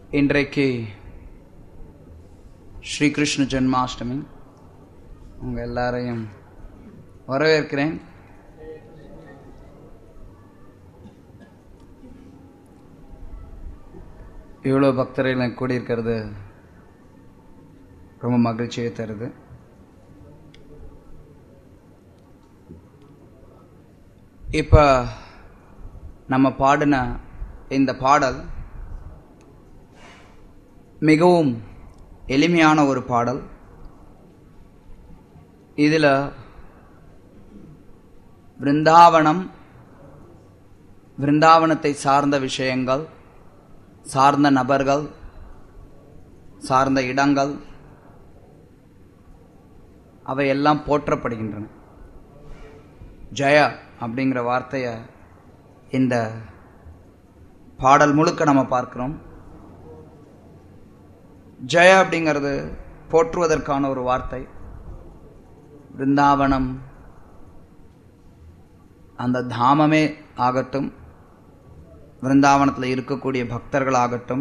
இன்றைக்கு ஸ்ரீகிருஷ்ண ஜென்மாஷ்டமி உங்கள் எல்லாரையும் வரவேற்கிறேன் இவ்வளோ பக்தர்கள் கூடியிருக்கிறது ரொம்ப மகிழ்ச்சியை தருது இப்போ நம்ம பாடின இந்த பாடல் மிகவும் எளிமையான ஒரு பாடல் இதில் விருந்தாவனம் விருந்தாவனத்தை சார்ந்த விஷயங்கள் சார்ந்த நபர்கள் சார்ந்த இடங்கள் அவையெல்லாம் போற்றப்படுகின்றன ஜெய அப்படிங்கிற வார்த்தையை இந்த பாடல் முழுக்க நம்ம பார்க்கிறோம் ஜெய அப்படிங்கிறது போற்றுவதற்கான ஒரு வார்த்தை பிருந்தாவனம் அந்த தாமமே ஆகட்டும் விருந்தாவனத்தில் இருக்கக்கூடிய பக்தர்கள் ஆகட்டும்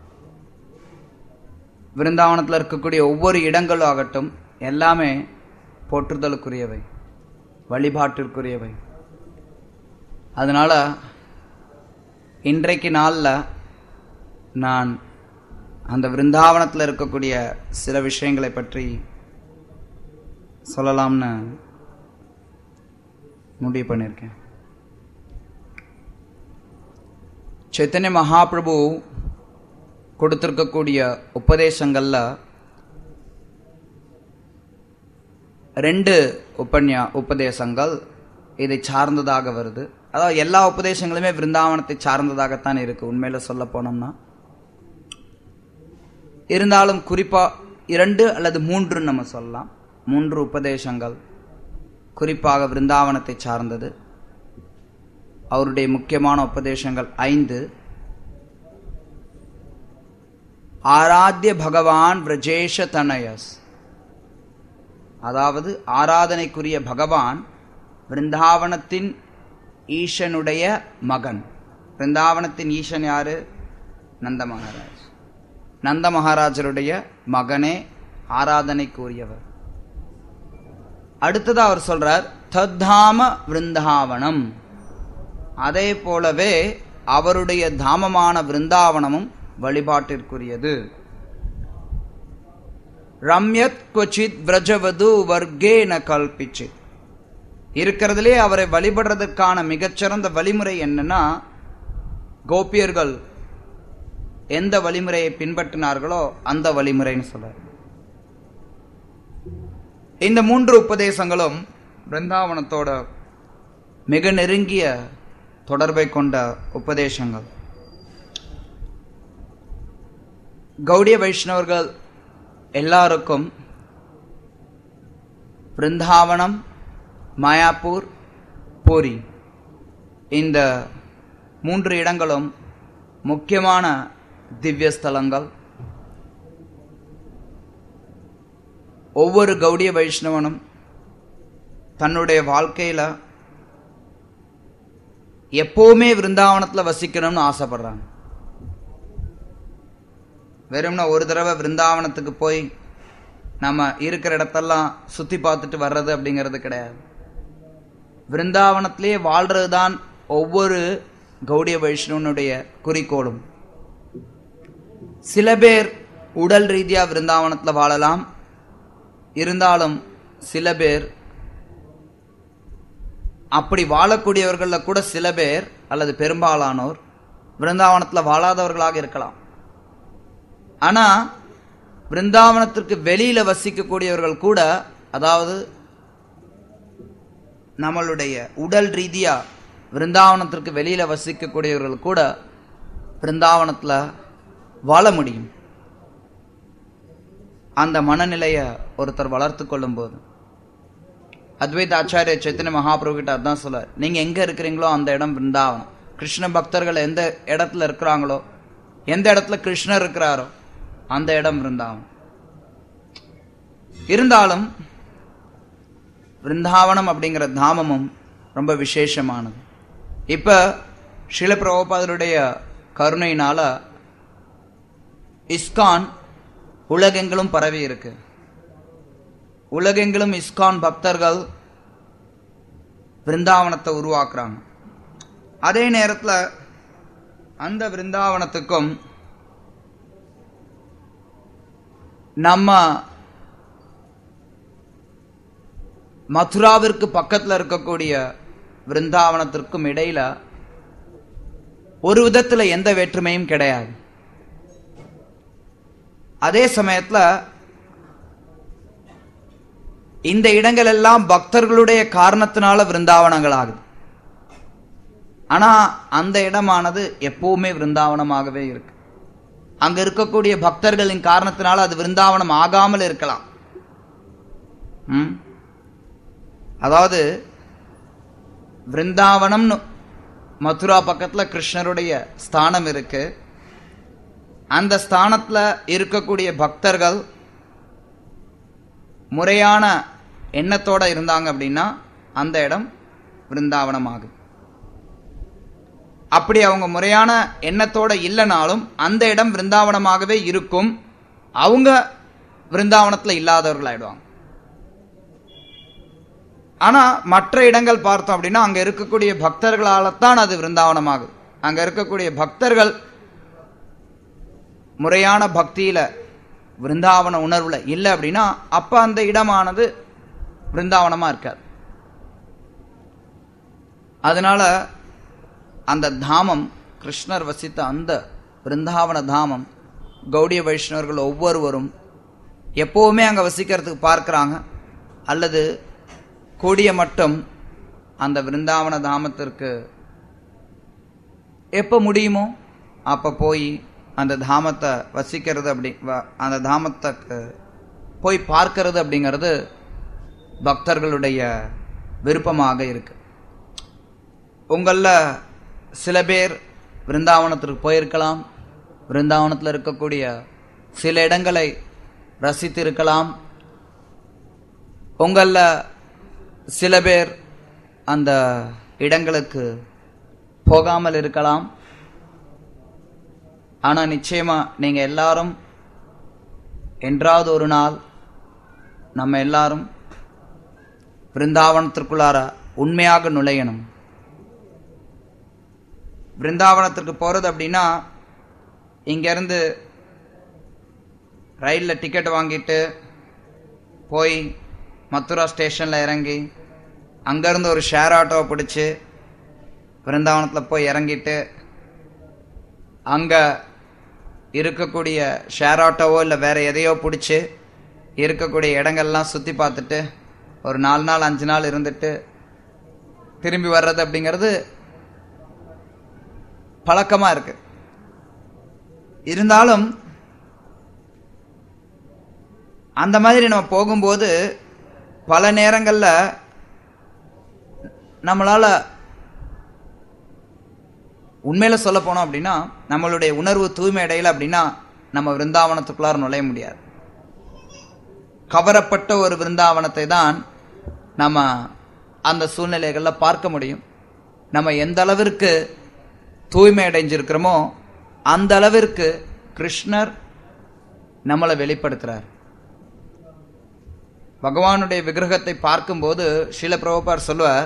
விருந்தாவனத்தில் இருக்கக்கூடிய ஒவ்வொரு இடங்களும் ஆகட்டும் எல்லாமே போற்றுதலுக்குரியவை வழிபாட்டிற்குரியவை அதனால் இன்றைக்கு நாளில் நான் அந்த விருந்தாவனத்தில் இருக்கக்கூடிய சில விஷயங்களை பற்றி சொல்லலாம்னு முடிவு பண்ணியிருக்கேன் சைத்தன்ய மகாபிரபு கொடுத்திருக்கக்கூடிய உபதேசங்களில் ரெண்டு உபன்யா உபதேசங்கள் இதை சார்ந்ததாக வருது அதாவது எல்லா உபதேசங்களுமே விருந்தாவனத்தை சார்ந்ததாகத்தான் இருக்கு உண்மையில சொல்ல போனோம்னா இருந்தாலும் குறிப்பா இரண்டு அல்லது மூன்று நம்ம சொல்லலாம் மூன்று உபதேசங்கள் குறிப்பாக விருந்தாவனத்தை சார்ந்தது அவருடைய முக்கியமான உபதேசங்கள் ஐந்து ஆராத்திய பகவான் விரஜேஷ தனயஸ் அதாவது ஆராதனைக்குரிய பகவான் விருந்தாவனத்தின் ஈசனுடைய மகன் பிருந்தாவனத்தின் ஈசன் யாரு நந்த மகாராஜ் நந்த மகாராஜருடைய மகனே ஆராதனைக்குரியவர் அடுத்தது அவர் சொல்றார் தத்தாம விருந்தாவனம் அதே போலவே அவருடைய தாமமான விருந்தாவனமும் வழிபாட்டிற்குரியது ரம்யத் கொச்சித் விரஜவது வர்க்கேன கல்பிச்சித் இருக்கிறதுலே அவரை வழிபடுறதுக்கான மிகச்சிறந்த வழிமுறை என்னன்னா கோபியர்கள் எந்த வழிமுறையை பின்பற்றினார்களோ அந்த வழிமுறைன்னு சொல்றார் இந்த மூன்று உபதேசங்களும் பிருந்தாவனத்தோட மிக நெருங்கிய தொடர்பை கொண்ட உபதேசங்கள் கௌடிய வைஷ்ணவர்கள் எல்லாருக்கும் பிருந்தாவனம் மாயாப்பூர் பூரி இந்த மூன்று இடங்களும் முக்கியமான திவ்ய ஸ்தலங்கள் ஒவ்வொரு கௌடிய வைஷ்ணவனும் தன்னுடைய வாழ்க்கையில் எப்போவுமே விருந்தாவனத்தில் வசிக்கணும்னு ஆசைப்படுறாங்க வெறும்னா ஒரு தடவை விருந்தாவனத்துக்கு போய் நம்ம இருக்கிற இடத்தெல்லாம் சுற்றி பார்த்துட்டு வர்றது அப்படிங்கிறது கிடையாது விருந்தாவனத்திலே வாழ்றது தான் ஒவ்வொரு கௌடிய வைஷ்ணவனுடைய குறிக்கோளும் சில பேர் உடல் ரீதியாக விருந்தாவனத்தில் வாழலாம் இருந்தாலும் சில பேர் அப்படி வாழக்கூடியவர்களில் கூட சில பேர் அல்லது பெரும்பாலானோர் விருந்தாவனத்தில் வாழாதவர்களாக இருக்கலாம் ஆனால் பிருந்தாவனத்திற்கு வெளியில் வசிக்கக்கூடியவர்கள் கூட அதாவது நம்மளுடைய உடல் ரீதியாக விருந்தாவனத்திற்கு வெளியில் வசிக்கக்கூடியவர்கள் கூட பிருந்தாவனத்தில் வாழ முடியும் அந்த மனநிலையை ஒருத்தர் வளர்த்து கொள்ளும் போது அத்வைத ஆச்சாரிய சைத்தன்ய மகாபிரபு கிட்ட அதான் சொல்ல நீங்க எங்க இருக்கிறீங்களோ அந்த இடம் பிருந்தாவனம் கிருஷ்ண பக்தர்கள் எந்த இடத்துல இருக்கிறாங்களோ எந்த இடத்துல கிருஷ்ணர் இருக்கிறாரோ அந்த இடம் பிருந்தாவனம் இருந்தாலும் பிருந்தாவனம் அப்படிங்கிற தாமமும் ரொம்ப விசேஷமானது இப்ப ஷில பிரபுபாதருடைய கருணையினால இஸ்கான் உலகெங்கிலும் பரவி இருக்கு உலகெங்கிலும் இஸ்கான் பக்தர்கள் விருந்தாவனத்தை உருவாக்குறாங்க அதே நேரத்தில் அந்த விருந்தாவனத்துக்கும் நம்ம மதுராவிற்கு பக்கத்தில் இருக்கக்கூடிய விருந்தாவனத்திற்கும் இடையில ஒரு விதத்துல எந்த வேற்றுமையும் கிடையாது அதே சமயத்துல இந்த இடங்கள் எல்லாம் பக்தர்களுடைய காரணத்தினால விருந்தாவனங்கள் ஆகுது ஆனா அந்த இடமானது எப்பவுமே விருந்தாவனமாகவே இருக்கு அங்க இருக்கக்கூடிய பக்தர்களின் காரணத்தினால அது விருந்தாவனம் ஆகாமல் இருக்கலாம் ம்? அதாவது விருந்தாவனம்னு மதுரா பக்கத்துல கிருஷ்ணருடைய ஸ்தானம் இருக்கு அந்த ஸ்தானத்துல இருக்கக்கூடிய பக்தர்கள் முறையான எண்ணத்தோட இருந்தாங்க அப்படின்னா அந்த இடம் விருந்தாவனம் ஆகுது அப்படி அவங்க முறையான எண்ணத்தோட இல்லைனாலும் அந்த இடம் விருந்தாவனமாகவே இருக்கும் அவங்க விருந்தாவனத்துல இல்லாதவர்கள் ஆயிடுவாங்க ஆனா மற்ற இடங்கள் பார்த்தோம் அப்படின்னா அங்க இருக்கக்கூடிய பக்தர்களால தான் அது விருந்தாவனமாகுது அங்க இருக்கக்கூடிய பக்தர்கள் முறையான பக்தியில விருந்தாவன உணர்வுல இல்லை அப்படின்னா அப்ப அந்த இடமானது விருந்தாவனமா இருக்காது அதனால அந்த தாமம் கிருஷ்ணர் வசித்த அந்த விருந்தாவன தாமம் கௌடிய வைஷ்ணவர்கள் ஒவ்வொருவரும் எப்பவுமே அங்க வசிக்கிறதுக்கு பார்க்கறாங்க அல்லது கூடிய மட்டும் அந்த விருந்தாவன தாமத்திற்கு எப்போ முடியுமோ அப்போ போய் அந்த தாமத்தை வசிக்கிறது அப்படி வ- அந்த தாமத்துக்கு போய் பார்க்கிறது அப்படிங்கிறது பக்தர்களுடைய விருப்பமாக இருக்கு உங்களில் சில பேர் விருந்தாவனத்திற்கு போயிருக்கலாம் விருந்தாவனத்தில் இருக்கக்கூடிய சில இடங்களை ரசித்திருக்கலாம் உங்களில் சில பேர் அந்த இடங்களுக்கு போகாமல் இருக்கலாம் ஆனா நிச்சயமா நீங்க எல்லாரும் என்றாவது ஒரு நாள் நம்ம எல்லாரும் பிருந்தாவனத்திற்குள்ளார உண்மையாக நுழையணும் பிருந்தாவனத்திற்கு போறது அப்படின்னா இங்கிருந்து ரயிலில் டிக்கெட் வாங்கிட்டு போய் மதுரா ஸ்டேஷனில் இறங்கி அங்கேருந்து ஒரு ஷேர் ஆட்டோவை பிடிச்சி பிருந்தாவனத்தில் போய் இறங்கிட்டு அங்கே இருக்கக்கூடிய ஷேர் ஆட்டோவோ இல்லை வேற எதையோ பிடிச்சி இருக்கக்கூடிய இடங்கள்லாம் சுற்றி பார்த்துட்டு ஒரு நாலு நாள் அஞ்சு நாள் இருந்துட்டு திரும்பி வர்றது அப்படிங்கிறது பழக்கமாக இருக்கு இருந்தாலும் அந்த மாதிரி நம்ம போகும்போது பல நேரங்களில் நம்மளால உண்மையில சொல்ல போனோம் அப்படின்னா நம்மளுடைய உணர்வு தூய்மை அடையல அப்படின்னா நம்ம விருந்தாவனத்துக்குள்ளார நுழைய முடியாது கவரப்பட்ட ஒரு விருந்தாவனத்தை தான் நம்ம அந்த சூழ்நிலைகளில் பார்க்க முடியும் நம்ம எந்த அளவிற்கு தூய்மை அடைஞ்சிருக்கிறோமோ அந்த அளவிற்கு கிருஷ்ணர் நம்மளை வெளிப்படுத்துறார் பகவானுடைய விக்கிரகத்தை பார்க்கும்போது ஷீல பிரபுபார் சொல்லுவார்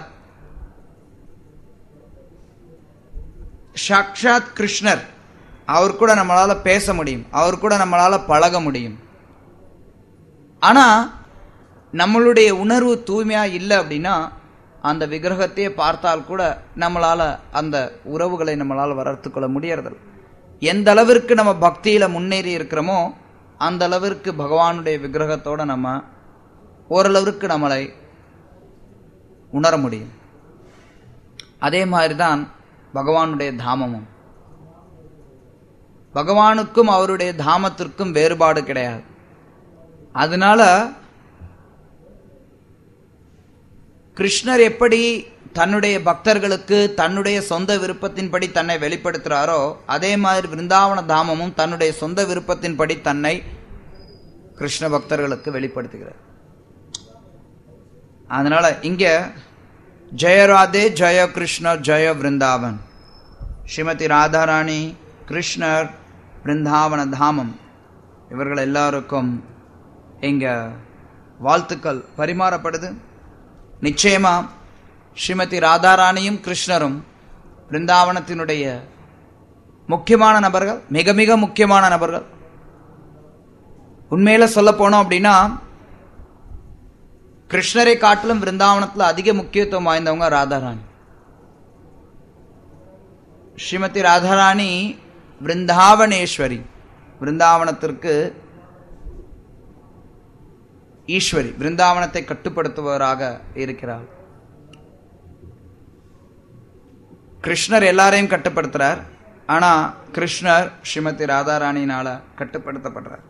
சாக்ஷாத் கிருஷ்ணர் அவர் கூட நம்மளால பேச முடியும் அவர் கூட நம்மளால பழக முடியும் ஆனா நம்மளுடைய உணர்வு தூய்மையா இல்லை அப்படின்னா அந்த விக்கிரகத்தையே பார்த்தால் கூட நம்மளால அந்த உறவுகளை நம்மளால வளர்த்து கொள்ள முடியறதில்ல எந்த அளவிற்கு நம்ம பக்தியில முன்னேறி இருக்கிறோமோ அந்த அளவிற்கு பகவானுடைய விக்கிரகத்தோட நம்ம ஓரளவிற்கு நம்மளை உணர முடியும் அதே மாதிரி தான் பகவானுடைய தாமமும் பகவானுக்கும் அவருடைய தாமத்திற்கும் வேறுபாடு கிடையாது அதனால கிருஷ்ணர் எப்படி தன்னுடைய பக்தர்களுக்கு தன்னுடைய சொந்த விருப்பத்தின்படி தன்னை வெளிப்படுத்துறாரோ அதே மாதிரி விருந்தாவன தாமமும் தன்னுடைய சொந்த விருப்பத்தின்படி தன்னை கிருஷ்ண பக்தர்களுக்கு வெளிப்படுத்துகிறார் அதனால இங்க ஜெய ராதே ஜெய கிருஷ்ணர் ஜெய விருந்தாவன் ஸ்ரீமதி ராதாராணி கிருஷ்ணர் பிருந்தாவன தாமம் இவர்கள் எல்லாருக்கும் இங்க வாழ்த்துக்கள் பரிமாறப்படுது நிச்சயமா ஸ்ரீமதி ராதாராணியும் கிருஷ்ணரும் பிருந்தாவனத்தினுடைய முக்கியமான நபர்கள் மிக மிக முக்கியமான நபர்கள் உண்மையில சொல்ல போனோம் அப்படின்னா கிருஷ்ணரை காட்டிலும் பிருந்தாவனத்தில் அதிக முக்கியத்துவம் வாய்ந்தவங்க ராதாராணி ஸ்ரீமதி ராதாராணி பிருந்தாவனேஸ்வரி பிருந்தாவனத்திற்கு ஈஸ்வரி பிருந்தாவனத்தை கட்டுப்படுத்துபவராக இருக்கிறார் கிருஷ்ணர் எல்லாரையும் கட்டுப்படுத்துறார் ஆனா கிருஷ்ணர் ஸ்ரீமதி ராதாராணினால கட்டுப்படுத்தப்படுறார்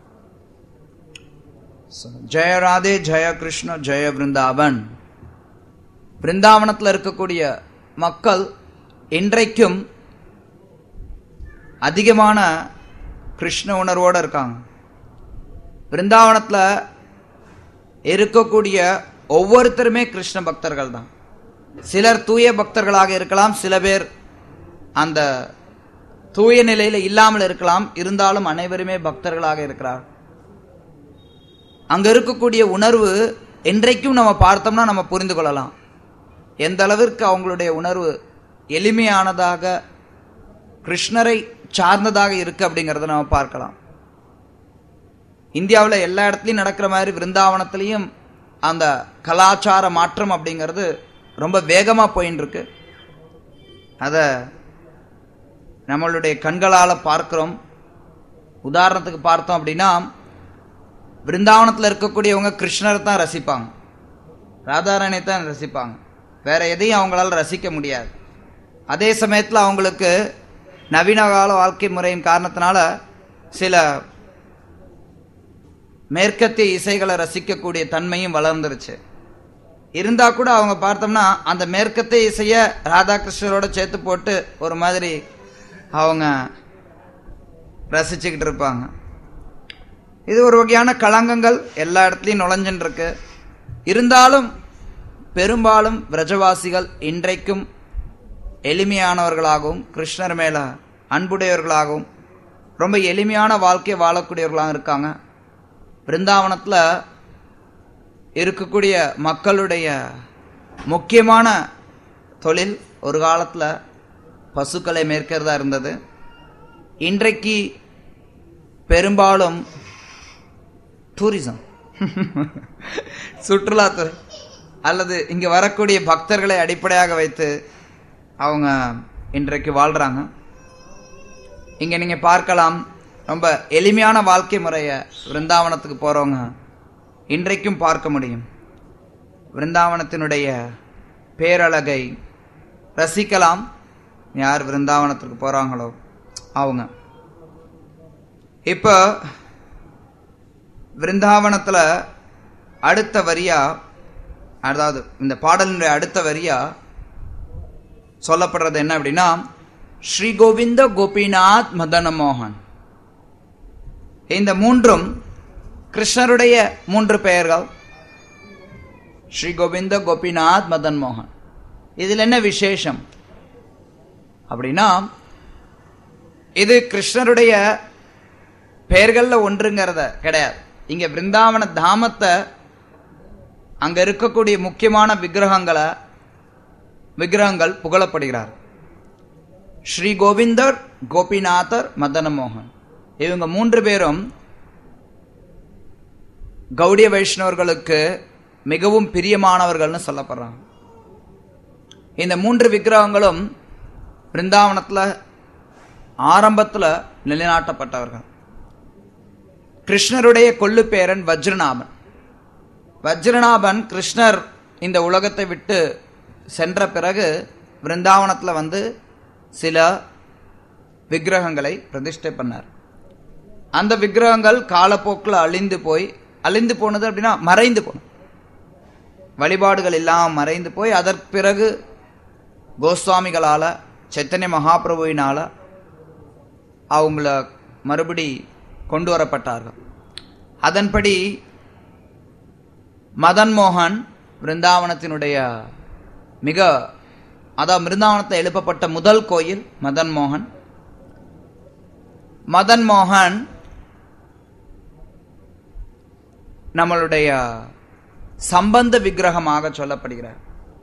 ஜெய ராதே ஜெய கிருஷ்ண ஜெய பிருந்தாவன் பிருந்தாவனத்தில் இருக்கக்கூடிய மக்கள் இன்றைக்கும் அதிகமான கிருஷ்ண உணர்வோடு இருக்காங்க பிருந்தாவனத்தில் இருக்கக்கூடிய ஒவ்வொருத்தருமே கிருஷ்ண பக்தர்கள் தான் சிலர் தூய பக்தர்களாக இருக்கலாம் சில பேர் அந்த தூய நிலையில் இல்லாமல் இருக்கலாம் இருந்தாலும் அனைவருமே பக்தர்களாக இருக்கிறார் அங்க இருக்கக்கூடிய உணர்வு இன்றைக்கும் நம்ம பார்த்தோம்னா நம்ம புரிந்து கொள்ளலாம் எந்த அளவிற்கு அவங்களுடைய உணர்வு எளிமையானதாக கிருஷ்ணரை சார்ந்ததாக இருக்கு அப்படிங்கிறத நம்ம பார்க்கலாம் இந்தியாவில் எல்லா இடத்துலையும் நடக்கிற மாதிரி விருந்தாவனத்திலையும் அந்த கலாச்சார மாற்றம் அப்படிங்கிறது ரொம்ப வேகமாக போயின்னு இருக்கு அதை நம்மளுடைய கண்களால் பார்க்கிறோம் உதாரணத்துக்கு பார்த்தோம் அப்படின்னா பிருந்தாவனத்தில் இருக்கக்கூடியவங்க கிருஷ்ணரை தான் ரசிப்பாங்க ராதாராணி தான் ரசிப்பாங்க வேற எதையும் அவங்களால ரசிக்க முடியாது அதே சமயத்தில் அவங்களுக்கு நவீன கால வாழ்க்கை முறையின் காரணத்தினால சில மேற்கத்திய இசைகளை ரசிக்கக்கூடிய தன்மையும் வளர்ந்துருச்சு இருந்தா கூட அவங்க பார்த்தோம்னா அந்த மேற்கத்திய இசைய ராதாகிருஷ்ணரோட சேர்த்து போட்டு ஒரு மாதிரி அவங்க ரசிச்சுக்கிட்டு இருப்பாங்க இது ஒரு வகையான களங்கங்கள் எல்லா இடத்துலையும் நுழைஞ்சுன்னு இருக்கு இருந்தாலும் பெரும்பாலும் பிரஜவாசிகள் இன்றைக்கும் எளிமையானவர்களாகவும் கிருஷ்ணர் மேல அன்புடையவர்களாகவும் ரொம்ப எளிமையான வாழ்க்கை வாழக்கூடியவர்களாகவும் இருக்காங்க பிருந்தாவனத்தில் இருக்கக்கூடிய மக்களுடைய முக்கியமான தொழில் ஒரு காலத்தில் பசுக்களை மேற்கிறதா இருந்தது இன்றைக்கு பெரும்பாலும் டூரிசம் சுற்றுலாத்துறை அல்லது இங்கே வரக்கூடிய பக்தர்களை அடிப்படையாக வைத்து அவங்க இன்றைக்கு வாழ்கிறாங்க இங்கே நீங்கள் பார்க்கலாம் ரொம்ப எளிமையான வாழ்க்கை முறையை விருந்தாவனத்துக்கு போகிறவங்க இன்றைக்கும் பார்க்க முடியும் விருந்தாவனத்தினுடைய பேரழகை ரசிக்கலாம் யார் விருந்தாவனத்துக்கு போகிறாங்களோ அவங்க இப்போ விருந்தாவனத்தில் அடுத்த வரியா அதாவது இந்த பாடலினுடைய அடுத்த வரியா சொல்லப்படுறது என்ன அப்படின்னா ஸ்ரீ கோவிந்த கோபிநாத் மதன மோகன் இந்த மூன்றும் கிருஷ்ணருடைய மூன்று பெயர்கள் ஸ்ரீ கோவிந்த கோபிநாத் மதன் மோகன் இதில் என்ன விசேஷம் அப்படின்னா இது கிருஷ்ணருடைய பெயர்களில் ஒன்றுங்கிறத கிடையாது இங்க பிருந்தாவன தாமத்தை அங்க இருக்கக்கூடிய முக்கியமான விக்கிரகங்களை விக்கிரகங்கள் புகழப்படுகிறார் ஸ்ரீ கோவிந்தர் கோபிநாதர் மதனமோகன் இவங்க மூன்று பேரும் கௌடிய வைஷ்ணவர்களுக்கு மிகவும் பிரியமானவர்கள்னு சொல்லப்படுறாங்க இந்த மூன்று விக்கிரகங்களும் பிருந்தாவனத்தில் ஆரம்பத்தில் நிலைநாட்டப்பட்டவர்கள் கிருஷ்ணருடைய கொள்ளு பேரன் வஜ்ரநாபன் வஜ்ரநாபன் கிருஷ்ணர் இந்த உலகத்தை விட்டு சென்ற பிறகு பிருந்தாவனத்தில் வந்து சில விக்கிரகங்களை பிரதிஷ்டை பண்ணார் அந்த விக்கிரகங்கள் காலப்போக்கில் அழிந்து போய் அழிந்து போனது அப்படின்னா மறைந்து போனது வழிபாடுகள் எல்லாம் மறைந்து போய் அதற்கு பிறகு கோஸ்வாமிகளால் சைத்தன்ய மகாபிரபுவினால் அவங்கள மறுபடி கொண்டு வரப்பட்டார்கள் அதன்படி மதன் மோகன் பிருந்தாவனத்தினுடைய மிக அதாவது பிருந்தாவனத்தில் எழுப்பப்பட்ட முதல் கோயில் மதன் மோகன் மதன் மோகன் நம்மளுடைய சம்பந்த விக்கிரகமாக சொல்லப்படுகிறார்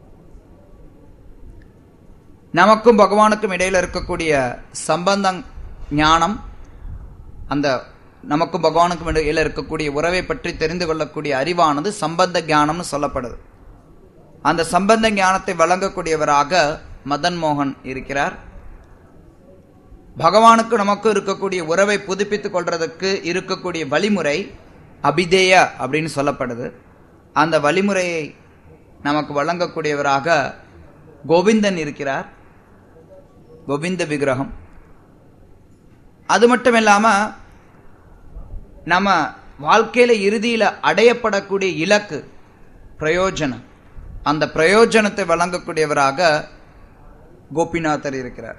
நமக்கும் பகவானுக்கும் இடையில இருக்கக்கூடிய சம்பந்தம் ஞானம் அந்த நமக்கும் பகவானுக்கும் இடையில இருக்கக்கூடிய உறவை பற்றி தெரிந்து கொள்ளக்கூடிய அறிவானது சம்பந்த ஞானம்னு சொல்லப்படுது அந்த சம்பந்த ஞானத்தை வழங்கக்கூடியவராக மதன் மோகன் இருக்கிறார் பகவானுக்கு நமக்கு இருக்கக்கூடிய உறவை புதுப்பித்துக் கொள்றதுக்கு இருக்கக்கூடிய வழிமுறை அபிதேய அப்படின்னு சொல்லப்படுது அந்த வழிமுறையை நமக்கு வழங்கக்கூடியவராக கோவிந்தன் இருக்கிறார் கோவிந்த விக்கிரகம் அது மட்டும் இல்லாம நம்ம வாழ்க்கையில இறுதியில அடையப்படக்கூடிய இலக்கு பிரயோஜனம் அந்த பிரயோஜனத்தை வழங்கக்கூடியவராக கோபிநாதர் இருக்கிறார்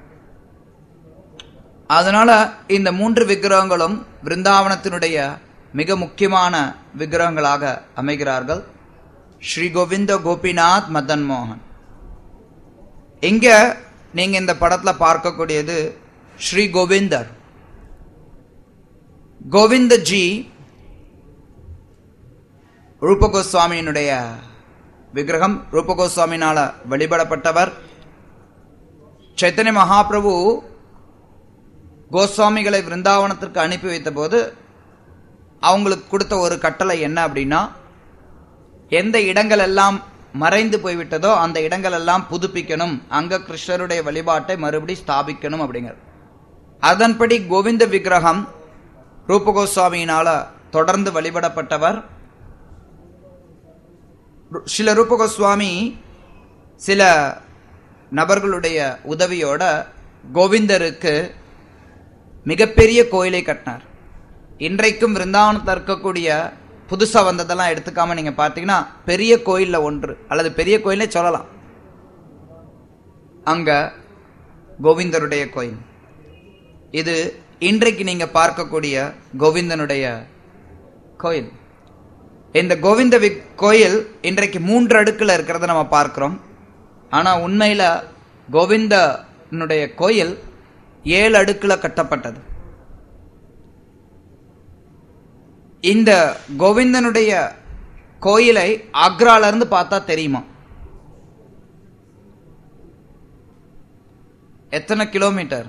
அதனால இந்த மூன்று விக்கிரகங்களும் பிருந்தாவனத்தினுடைய மிக முக்கியமான விக்கிரகங்களாக அமைகிறார்கள் ஸ்ரீ கோவிந்த கோபிநாத் மதன் மோகன் இங்க நீங்க இந்த படத்துல பார்க்கக்கூடியது ஸ்ரீ கோவிந்தர் கோவிந்த ஜி ரூப கோஸ்வாமியினுடைய விக்கிரகம் ரூப கோஸ்வாமினால வழிபடப்பட்டவர் சைத்தன்ய மகாபிரபு கோஸ்வாமிகளை விருந்தாவனத்திற்கு அனுப்பி வைத்த போது அவங்களுக்கு கொடுத்த ஒரு கட்டளை என்ன அப்படின்னா எந்த இடங்கள் எல்லாம் மறைந்து போய்விட்டதோ அந்த இடங்கள் எல்லாம் புதுப்பிக்கணும் அங்க கிருஷ்ணருடைய வழிபாட்டை மறுபடி ஸ்தாபிக்கணும் அப்படிங்கிறது அதன்படி கோவிந்த விக்கிரகம் ரூப கோஸ்வாமியினால தொடர்ந்து வழிபடப்பட்டவர் சில ரூப கோஸ்வாமி சில நபர்களுடைய உதவியோட கோவிந்தருக்கு மிகப்பெரிய கோயிலை கட்டினார் இன்றைக்கும் விருந்தாவனத்தில் இருக்கக்கூடிய புதுசா வந்ததெல்லாம் எடுத்துக்காம நீங்க பார்த்தீங்கன்னா பெரிய கோயில்ல ஒன்று அல்லது பெரிய கோயிலே சொல்லலாம் அங்க கோவிந்தருடைய கோயில் இது இன்றைக்கு நீங்க பார்க்கக்கூடிய கோவிந்தனுடைய கோயில் இந்த கோவிந்த வி கோயில் இன்றைக்கு மூன்று அடுக்குல இருக்கிறத நம்ம பார்க்கிறோம் ஆனா உண்மையில கோவிந்தனுடைய கோயில் ஏழு அடுக்குல கட்டப்பட்டது இந்த கோவிந்தனுடைய கோயிலை ஆக்ரால இருந்து பார்த்தா தெரியுமா எத்தனை கிலோமீட்டர்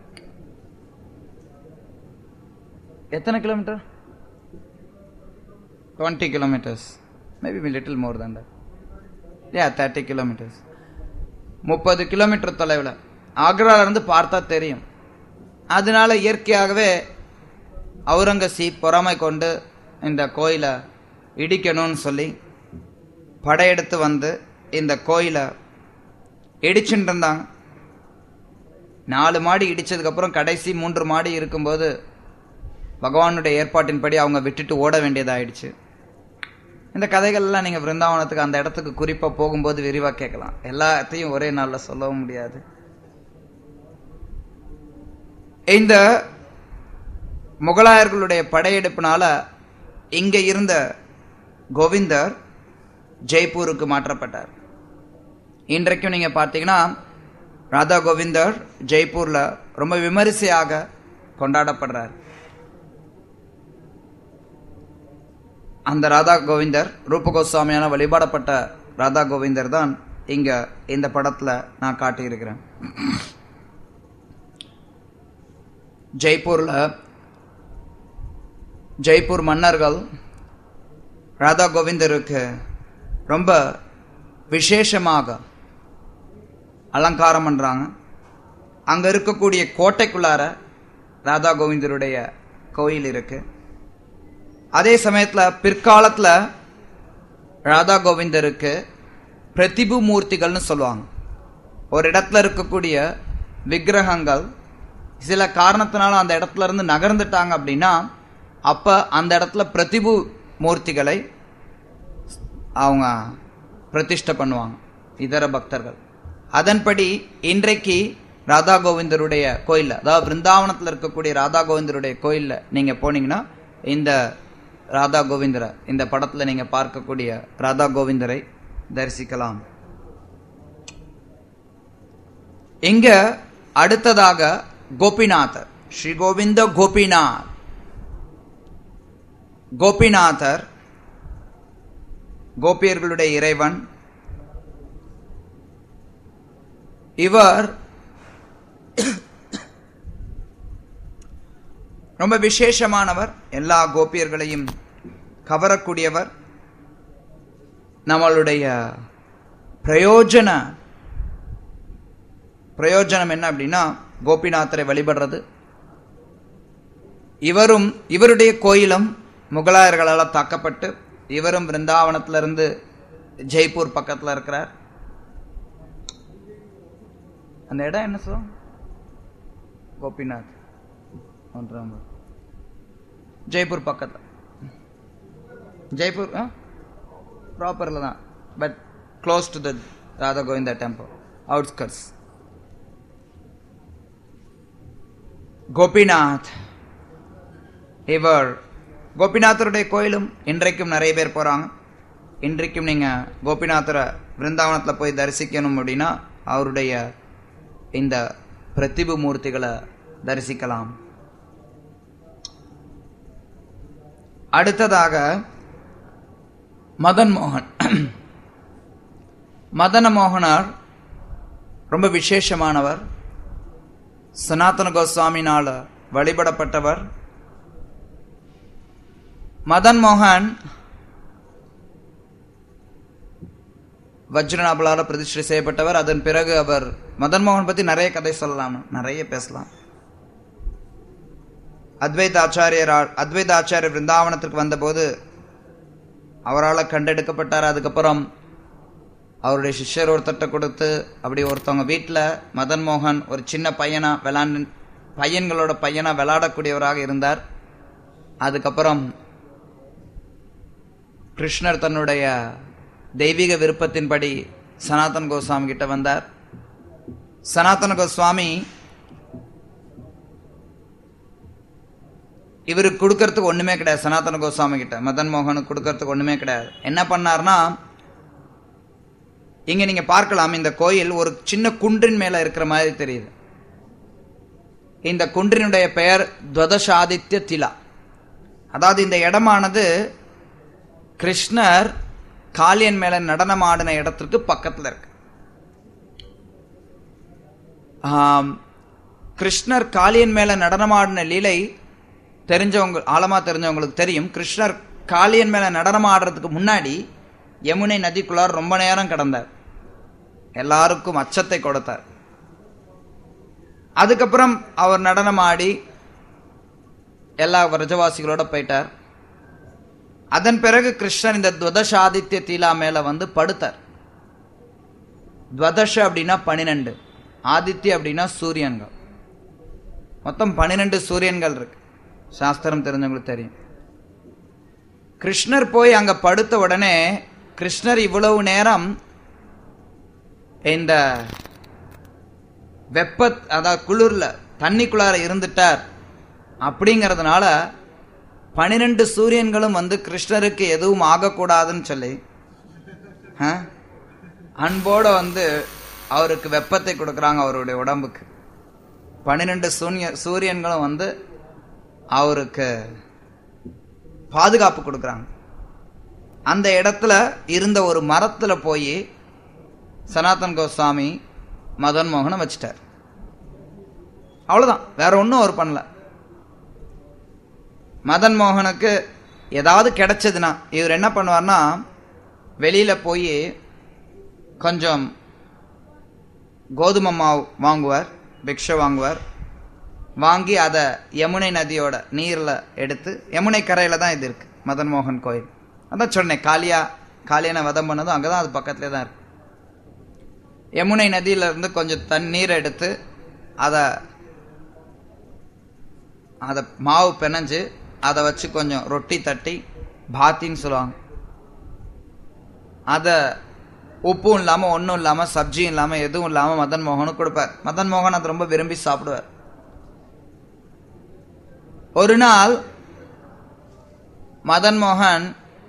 எத்தனை kilometre twenty kilometres maybe little more தான் யா தேர்ட்டி கிலோமீட்டர்ஸ் முப்பது கிலோமீட்டர் தொலைவில் ஆக்ரால இருந்து பார்த்தா தெரியும் அதனால இயற்கையாகவே அவுரங்கசீப் பொறாமை கொண்டு இந்த கோயிலை இடிக்கணும்னு சொல்லி படையெடுத்து வந்து இந்த கோயிலை இடிச்சுட்டு இருந்தாங்க நாலு மாடி இடிச்சதுக்கப்புறம் கடைசி மூன்று மாடி இருக்கும்போது பகவானுடைய ஏற்பாட்டின்படி அவங்க விட்டுட்டு ஓட வேண்டியதாயிடுச்சு இந்த கதைகள்லாம் நீங்கள் பிருந்தாவனத்துக்கு அந்த இடத்துக்கு குறிப்பாக போகும்போது விரிவாக கேட்கலாம் எல்லாத்தையும் ஒரே நாளில் சொல்லவும் முடியாது இந்த முகலாயர்களுடைய படையெடுப்பினால இங்க இருந்த கோவிந்தர் ஜெய்ப்பூருக்கு மாற்றப்பட்டார் இன்றைக்கும் நீங்க பார்த்தீங்கன்னா ராதா கோவிந்தர் ஜெய்ப்பூர்ல ரொம்ப விமரிசையாக கொண்டாடப்படுறார் அந்த ராதா கோவிந்தர் ரூப கோஸ்வாமியான வழிபாடப்பட்ட ராதா கோவிந்தர் தான் இங்க இந்த படத்துல நான் காட்டியிருக்கிறேன் ஜெய்ப்பூர்ல ஜெய்ப்பூர் மன்னர்கள் ராதா கோவிந்தருக்கு ரொம்ப விசேஷமாக அலங்காரம் பண்றாங்க அங்க இருக்கக்கூடிய கோட்டைக்குள்ளார ராதா கோவிந்தருடைய கோயில் இருக்கு அதே சமயத்துல பிற்காலத்துல ராதா கோவிந்தருக்கு பிரதிபு மூர்த்திகள்னு சொல்லுவாங்க ஒரு இடத்துல இருக்கக்கூடிய விக்கிரகங்கள் சில காரணத்தினால அந்த இடத்துல இருந்து நகர்ந்துட்டாங்க அப்படின்னா அப்ப அந்த இடத்துல பிரதிபு மூர்த்திகளை அவங்க பிரதிஷ்டை பண்ணுவாங்க இதர பக்தர்கள் அதன்படி இன்றைக்கு ராதா கோவிந்தருடைய கோயில்ல அதாவது பிருந்தாவனத்தில் இருக்கக்கூடிய ராதா கோவிந்தருடைய கோயில்ல நீங்க போனீங்கன்னா இந்த ராதா கோவிந்தரை இந்த படத்துல நீங்க பார்க்கக்கூடிய ராதா கோவிந்தரை தரிசிக்கலாம் இங்க அடுத்ததாக கோபிநாதர் ஸ்ரீ கோவிந்த கோபிநாத் கோபிநாதர் கோபியர்களுடைய இறைவன் இவர் ரொம்ப விசேஷமானவர் எல்லா கோபியர்களையும் கவரக்கூடியவர் நம்மளுடைய பிரயோஜன பிரயோஜனம் என்ன அப்படின்னா கோபிநாதரை வழிபடுறது இவரும் இவருடைய கோயிலும் முகலாயர்களால் தாக்கப்பட்டு இவரும் பிருந்தாவனத்திலிருந்து ஜெய்ப்பூர் பக்கத்தில் இருக்கிறார் அந்த இடம் என்ன சொல்லும் கோபிநாத் ஒன்றாம் ஜெய்ப்பூர் பக்கத்தில் ஜெய்ப்பூர் ப்ராப்பரில் தான் but close to the Radha Govinda temple outskirts Gopinath இவர் கோபிநாத்தருடைய கோயிலும் இன்றைக்கும் நிறைய பேர் போகிறாங்க இன்றைக்கும் நீங்கள் கோபிநாத்தரை பிருந்தாவனத்தில் போய் தரிசிக்கணும் அப்படின்னா அவருடைய இந்த பிரதிபு மூர்த்திகளை தரிசிக்கலாம் அடுத்ததாக மதன் மோகன் மதன மோகனார் ரொம்ப விசேஷமானவர் சனாதன கோஸ்வாமினால் வழிபடப்பட்டவர் மதன் மோகன் வஜ்ரநாபலால் பிரதிஷ்டை செய்யப்பட்டவர் அதன் பிறகு அவர் மதன் மோகன் பற்றி நிறைய கதை சொல்லலாம் நிறைய பேசலாம் அத்வைத ஆச்சாரியர் அத்வைத ஆச்சாரியர் பிருந்தாவனத்திற்கு வந்தபோது அவரால் கண்டெடுக்கப்பட்டார் அதுக்கப்புறம் அவருடைய சிஷ்யர் ஒருத்தட்ட கொடுத்து அப்படி ஒருத்தவங்க வீட்டில் மதன் மோகன் ஒரு சின்ன பையனா விளாண்டு பையன்களோட பையனா விளையாடக்கூடியவராக இருந்தார் அதுக்கப்புறம் கிருஷ்ணர் தன்னுடைய தெய்வீக விருப்பத்தின்படி சனாதன் கோஸ்வாமி கிட்ட வந்தார் சனாதன கோஸ்வாமி இவருக்கு கொடுக்கறதுக்கு ஒண்ணுமே கிடையாது சனாதன கோஸ்வாமி கிட்ட மதன் மோகனுக்கு கொடுக்கறதுக்கு ஒண்ணுமே கிடையாது என்ன பண்ணார்னா இங்க நீங்க பார்க்கலாம் இந்த கோயில் ஒரு சின்ன குன்றின் மேல இருக்கிற மாதிரி தெரியுது இந்த குன்றினுடைய பெயர் துவதசாதித்ய திலா அதாவது இந்த இடமானது கிருஷ்ணர் காளியன் மேல நடனம் ஆடின இடத்திற்கு பக்கத்துல இருக்கு கிருஷ்ணர் காளியன் மேல நடனமாடின லீலை தெரிஞ்சவங்க ஆழமா தெரிஞ்சவங்களுக்கு தெரியும் கிருஷ்ணர் காளியன் மேல நடனம் ஆடுறதுக்கு முன்னாடி யமுனை நதிக்குள்ளார் ரொம்ப நேரம் கடந்தார் எல்லாருக்கும் அச்சத்தை கொடுத்தார் அதுக்கப்புறம் அவர் நடனம் ஆடி எல்லா விரஜவாசிகளோட போயிட்டார் அதன் பிறகு கிருஷ்ணன் இந்த துவதசாதித்ய தீலா மேல வந்து படுத்தார் துவதஷ அப்படின்னா பனிரெண்டு ஆதித்ய அப்படின்னா சூரியன்கள் மொத்தம் பன்னிரெண்டு சூரியன்கள் இருக்கு சாஸ்திரம் தெரிஞ்சவங்களுக்கு தெரியும் கிருஷ்ணர் போய் அங்க படுத்த உடனே கிருஷ்ணர் இவ்வளவு நேரம் இந்த வெப்ப அதாவது குளிர்ல தண்ணிக்குள்ளார இருந்துட்டார் அப்படிங்கிறதுனால பனிரெண்டு சூரியன்களும் வந்து கிருஷ்ணருக்கு எதுவும் ஆகக்கூடாதுன்னு சொல்லி அன்போட வந்து அவருக்கு வெப்பத்தை கொடுக்குறாங்க அவருடைய உடம்புக்கு பன்னிரெண்டு சூரிய சூரியன்களும் வந்து அவருக்கு பாதுகாப்பு கொடுக்குறாங்க அந்த இடத்துல இருந்த ஒரு மரத்துல போய் சனாதன் கோஸ்வாமி மதன் மோகனை வச்சிட்டார் அவ்வளவுதான் வேற ஒன்றும் அவர் பண்ணல மதன் மோகனுக்கு ஏதாவது கிடைச்சதுன்னா இவர் என்ன பண்ணுவார்னா வெளியில போய் கொஞ்சம் கோதுமை மாவு வாங்குவார் பிக்ஷை வாங்குவார் வாங்கி அதை யமுனை நதியோட நீரில் எடுத்து யமுனை கரையில் தான் இது இருக்கு மதன் மோகன் கோயில் அதான் சொன்னேன் காளியா காளியனை வதம் பண்ணதும் அங்கே தான் அது பக்கத்துலேயே தான் இருக்கு யமுனை நதியில இருந்து கொஞ்சம் தண்ணீர் எடுத்து அதை அதை மாவு பிணைஞ்சு அதை வச்சு கொஞ்சம் ரொட்டி தட்டி பாத்தின்னு சொல்லுவாங்க அதை உப்பும் இல்லாமல் ஒன்றும் இல்லாமல் சப்ஜியும் இல்லாமல் எதுவும் இல்லாமல் மதன் மோகனுக்கு கொடுப்பார் மதன் மோகன் அதை ரொம்ப விரும்பி சாப்பிடுவார் ஒரு நாள் மதன் மோகன்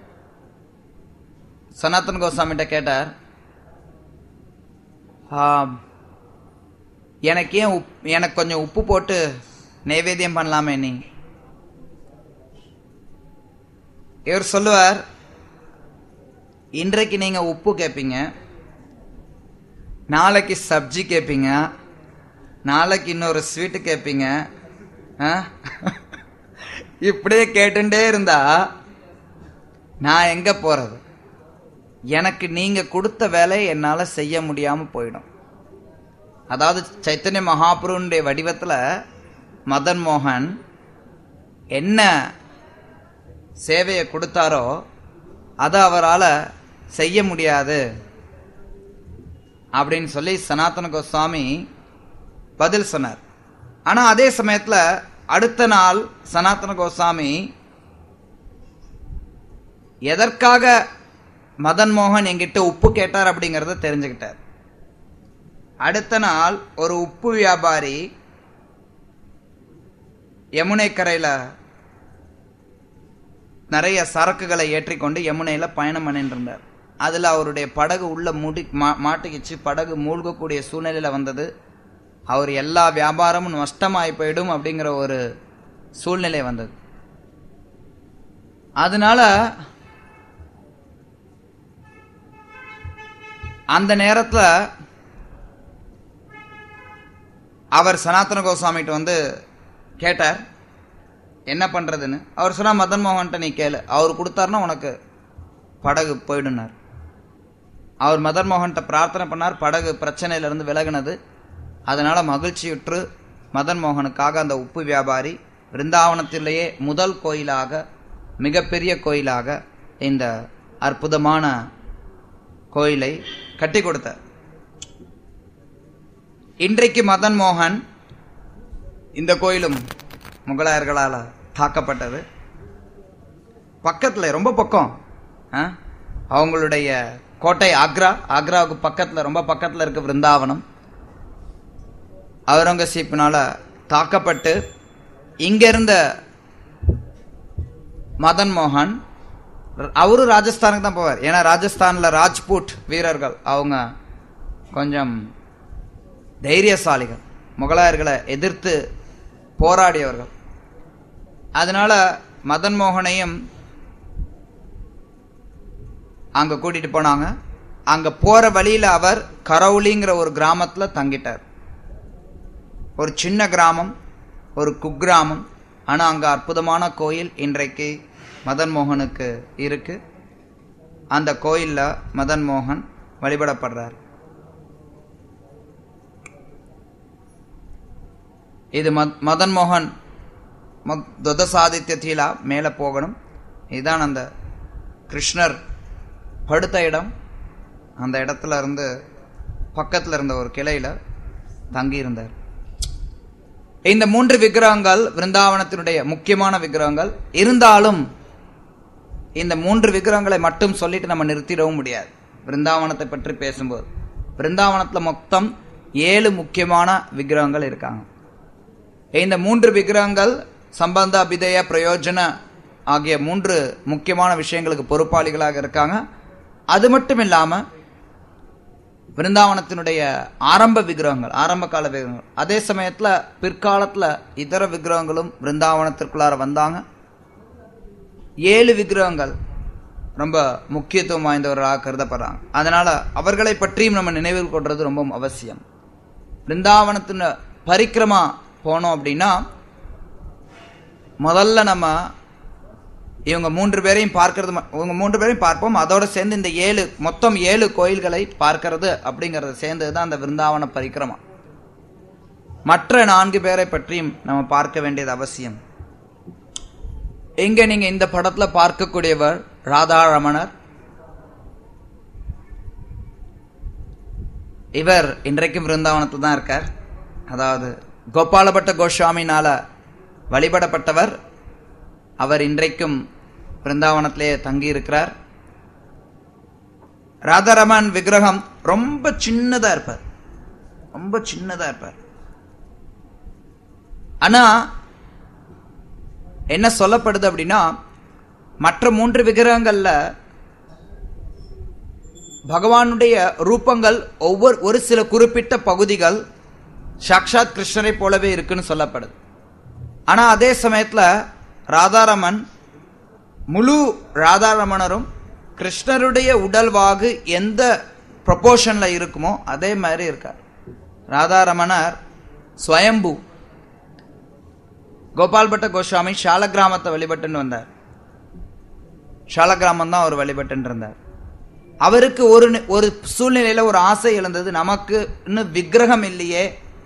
சனாதன் கோஸ்வாமிகிட்ட கேட்டார் எனக்கு ஏன் உப் எனக்கு கொஞ்சம் உப்பு போட்டு நைவேத்தியம் பண்ணலாமே நீ இவர் சொல்லுவார் இன்றைக்கு நீங்க உப்பு கேட்பீங்க நாளைக்கு சப்ஜி கேட்பீங்க நாளைக்கு இன்னொரு ஸ்வீட்டு கேட்பீங்க ஆ? இப்படியே கேட்டுட்டே இருந்தா நான் எங்க போறது எனக்கு நீங்க கொடுத்த வேலையை என்னால செய்ய முடியாம போயிடும் அதாவது சைத்தன்ய மகாபுருனுடைய வடிவத்துல மதன் மோகன் என்ன சேவையை கொடுத்தாரோ அதை அவரால் செய்ய முடியாது அப்படின்னு சொல்லி சனாதன கோஸ்வாமி பதில் சொன்னார் ஆனா அதே சமயத்துல அடுத்த நாள் சனாதன கோஸ்வாமி எதற்காக மதன் மோகன் என்கிட்ட உப்பு கேட்டார் அப்படிங்கறத தெரிஞ்சுக்கிட்டார் அடுத்த நாள் ஒரு உப்பு வியாபாரி யமுனை கரையில நிறைய சரக்குகளை ஏற்றிக்கொண்டு யமுனையில பயணம் பண்ணிட்டு இருந்தார் அதுல அவருடைய படகு உள்ள முடி மா- மாட்டிக்கிச்சு படகு மூழ்கக்கூடிய சூழ்நிலையில வந்தது அவர் எல்லா வியாபாரமும் நஷ்டமாய் போயிடும் அப்படிங்கிற ஒரு சூழ்நிலை வந்தது அதனால அந்த நேரத்துல அவர் சனாதன கோஸ்வாமிகிட்ட வந்து கேட்டார் என்ன பண்றதுன்னு அவர் சொன்னா மதன் மோகன்ட்ட நீ கேளு அவர் கொடுத்தாருன்னா உனக்கு படகு போயிடுனார் அவர் மதன் மோகன்ட்ட பிரார்த்தனை பண்ணார் படகு பிரச்சனையில இருந்து விலகினது அதனால மகிழ்ச்சியுற்று மதன் மோகனுக்காக அந்த உப்பு வியாபாரி பிருந்தாவனத்திலேயே முதல் கோயிலாக மிகப்பெரிய கோயிலாக இந்த அற்புதமான கோயிலை கட்டி கொடுத்தார் இன்றைக்கு மதன் மோகன் இந்த கோயிலும் முகலாயர்களால் தாக்கப்பட்டது பக்கத்தில் ரொம்ப பக்கம் ஆ? அவங்களுடைய கோட்டை ஆக்ரா ஆக்ராவுக்கு பக்கத்தில் ரொம்ப பக்கத்தில் இருக்க விருந்தாவனம் அவுரங்கசீப்பினால தாக்கப்பட்டு இங்க இருந்த மதன் மோகன் ர- அவரும் ராஜஸ்தானுக்கு தான் போவார் ஏன்னா ராஜஸ்தான்ல ராஜ்பூட் வீரர்கள் அவங்க கொஞ்சம் தைரியசாலிகள் முகலாயர்களை எதிர்த்து போராடியவர்கள் அதனால மதன் மோகனையும் அங்க கூட்டிட்டு போனாங்க அங்க போற வழியில அவர் கரவுலிங்கிற ஒரு கிராமத்துல தங்கிட்டார் ஒரு சின்ன கிராமம் ஒரு குக்கிராமம் ஆனா அங்க அற்புதமான கோயில் இன்றைக்கு மதன் மோகனுக்கு இருக்கு அந்த கோயில்ல மதன் மோகன் வழிபடப்படுறார் இது மத்- மதன் மோகன் மத்- துவதசாதித்ய தீலா மேலே போகணும் இதுதான் அந்த கிருஷ்ணர் படுத்த இடம் அந்த இடத்துல இருந்து பக்கத்துல இருந்த ஒரு கிளையில தங்கி இருந்தார் இந்த மூன்று விக்கிரகங்கள் விருந்தாவனத்தினுடைய முக்கியமான விக்கிரகங்கள் இருந்தாலும் இந்த மூன்று விக்கிரகங்களை மட்டும் சொல்லிட்டு நம்ம நிறுத்திடவும் முடியாது விருந்தாவனத்தை பற்றி பேசும்போது விருந்தாவனத்துல மொத்தம் ஏழு முக்கியமான விக்கிரகங்கள் இருக்காங்க இந்த மூன்று விக்கிரகங்கள் சம்பந்த அபிதய பிரயோஜன ஆகிய மூன்று முக்கியமான விஷயங்களுக்கு பொறுப்பாளிகளாக இருக்காங்க அது மட்டும் இல்லாம விருந்தாவனத்தினுடைய ஆரம்ப விக்கிரகங்கள் ஆரம்ப கால விக்கிரகங்கள் அதே சமயத்துல பிற்காலத்துல இதர விக்கிரகங்களும் விருந்தாவனத்திற்குள்ளார வந்தாங்க ஏழு விக்கிரகங்கள் ரொம்ப முக்கியத்துவம் வாய்ந்தவர்களாக கருதப்படுறாங்க அதனால அவர்களை பற்றியும் நம்ம நினைவில் கொள்றது ரொம்ப அவசியம் பிருந்தாவனத்தின் பரிக்கிரமா போனோம் அப்படின்னா முதல்ல நம்ம இவங்க மூன்று பேரையும் பார்க்கறது ம- இவங்க மூன்று பேரையும் பார்ப்போம் அதோட சேர்ந்து இந்த ஏழு மொத்தம் ஏழு கோயில்களை பார்க்கிறது அப்படிங்கறது சேர்ந்தது தான் அந்த விருந்தாவன பரிக்கிரமா மற்ற நான்கு பேரை பற்றியும் நம்ம பார்க்க வேண்டியது அவசியம் இங்க நீங்க இந்த படத்துல பார்க்கக்கூடியவர் ராதா ரமணர் இவர் இன்றைக்கும் விருந்தாவனத்தில் தான் இருக்கார் அதாவது கோபாலபட்ட கோஸ்வாமினால வழிபடப்பட்டவர் அவர் இன்றைக்கும் பிருந்தாவனத்திலே தங்கி இருக்கிறார் ராதாரமன் விக்கிரகம் ரொம்ப சின்னதா இருப்பார் ரொம்ப சின்னதா இருப்பார் ஆனா என்ன சொல்லப்படுது அப்படின்னா மற்ற மூன்று விக்கிரகங்கள்ல பகவானுடைய ரூபங்கள் ஒவ்வொரு ஒரு சில குறிப்பிட்ட பகுதிகள் சாக்ஷாத் கிருஷ்ணரை போலவே இருக்குன்னு சொல்லப்படுது ஆனா அதே சமயத்துல ராதாரமன் முழு ராதாரமணரும் கிருஷ்ணருடைய உடல்வாகு எந்த ப்ரொபோர்ஷன்ல இருக்குமோ அதே மாதிரி இருக்கார் ராதாரமணர் ஸ்வயம்பு கோபால் பட்ட கோஸ்வாமி ஷால கிராமத்தை வழிபட்டுன்னு வந்தார் ஷால கிராமம் தான் அவர் வழிபட்டுன்னு இருந்தார் அவருக்கு ஒரு நி- ஒரு சூழ்நிலையில ஒரு ஆசை எழுந்தது நமக்கு இன்னும் விக்கிரகம் இல்லையே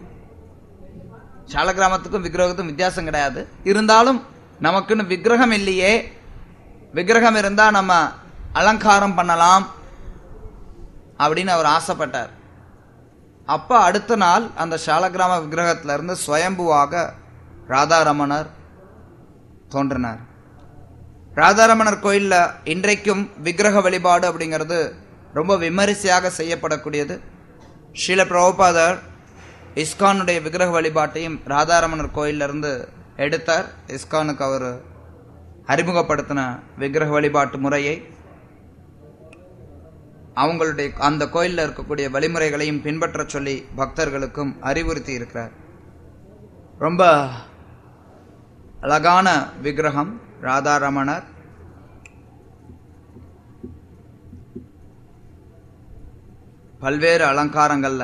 ஷால கிராமத்துக்கும் விக்கிரகத்துக்கும் வித்தியாசம் கிடையாது இருந்தாலும் நமக்குன்னு விக்கிரகம் இல்லையே விக்கிரகம் இருந்தா நம்ம அலங்காரம் பண்ணலாம் அப்படின்னு அவர் ஆசைப்பட்டார் அப்ப அடுத்த நாள் அந்த ஷாலகிராம விக்கிரகத்துல இருந்து ஸ்வயம்புவாக ராதாரமணர் தோன்றினார் ராதாரமணர் கோயில்ல இன்றைக்கும் விக்கிரக வழிபாடு அப்படிங்கிறது ரொம்ப விமரிசையாக செய்யப்படக்கூடியது ஸ்ரீல பிரபுபாதர் இஸ்கானுடைய விக்கிரக வழிபாட்டையும் ராதாரமணர் கோயில்ல இருந்து எடுத்தார் இஸ்கானுக்கு அவர் அறிமுகப்படுத்தின விக்கிரக வழிபாட்டு முறையை அவங்களுடைய அந்த கோயில்ல இருக்கக்கூடிய வழிமுறைகளையும் பின்பற்றச் சொல்லி பக்தர்களுக்கும் அறிவுறுத்தி இருக்கிறார் ரொம்ப அழகான விக்கிரகம் ராதாரமணர் பல்வேறு அலங்காரங்கள்ல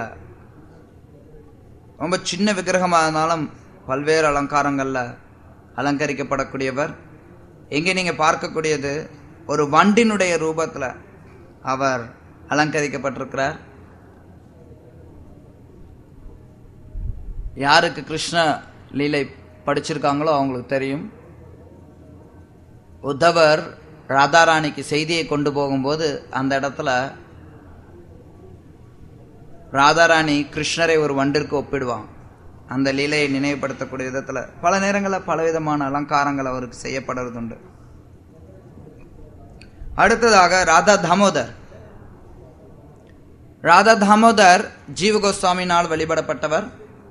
ரொம்ப சின்ன விக்கிரகமாக இருந்தாலும் பல்வேறு அலங்காரங்கள்ல அலங்கரிக்கப்படக்கூடியவர் எங்கே நீங்க பார்க்கக்கூடியது ஒரு வண்டினுடைய ரூபத்துல அவர் அலங்கரிக்கப்பட்டிருக்கிறார் யாருக்கு கிருஷ்ண லீலை படிச்சிருக்காங்களோ அவங்களுக்கு தெரியும் உத்தவர் ராதாராணிக்கு செய்தியை கொண்டு போகும்போது அந்த இடத்துல ராதாராணி கிருஷ்ணரை ஒரு வண்டிற்கு ஒப்பிடுவான் அந்த லீலையை நினைவுபடுத்தக்கூடிய விதத்துல பல நேரங்களில் பலவிதமான அலங்காரங்கள் அவருக்கு செய்யப்படுறதுண்டு அடுத்ததாக ராதா தாமோதர் ராதா தாமோதர் ஜீவ கோஸ்வாமினால் வழிபடப்பட்டவர்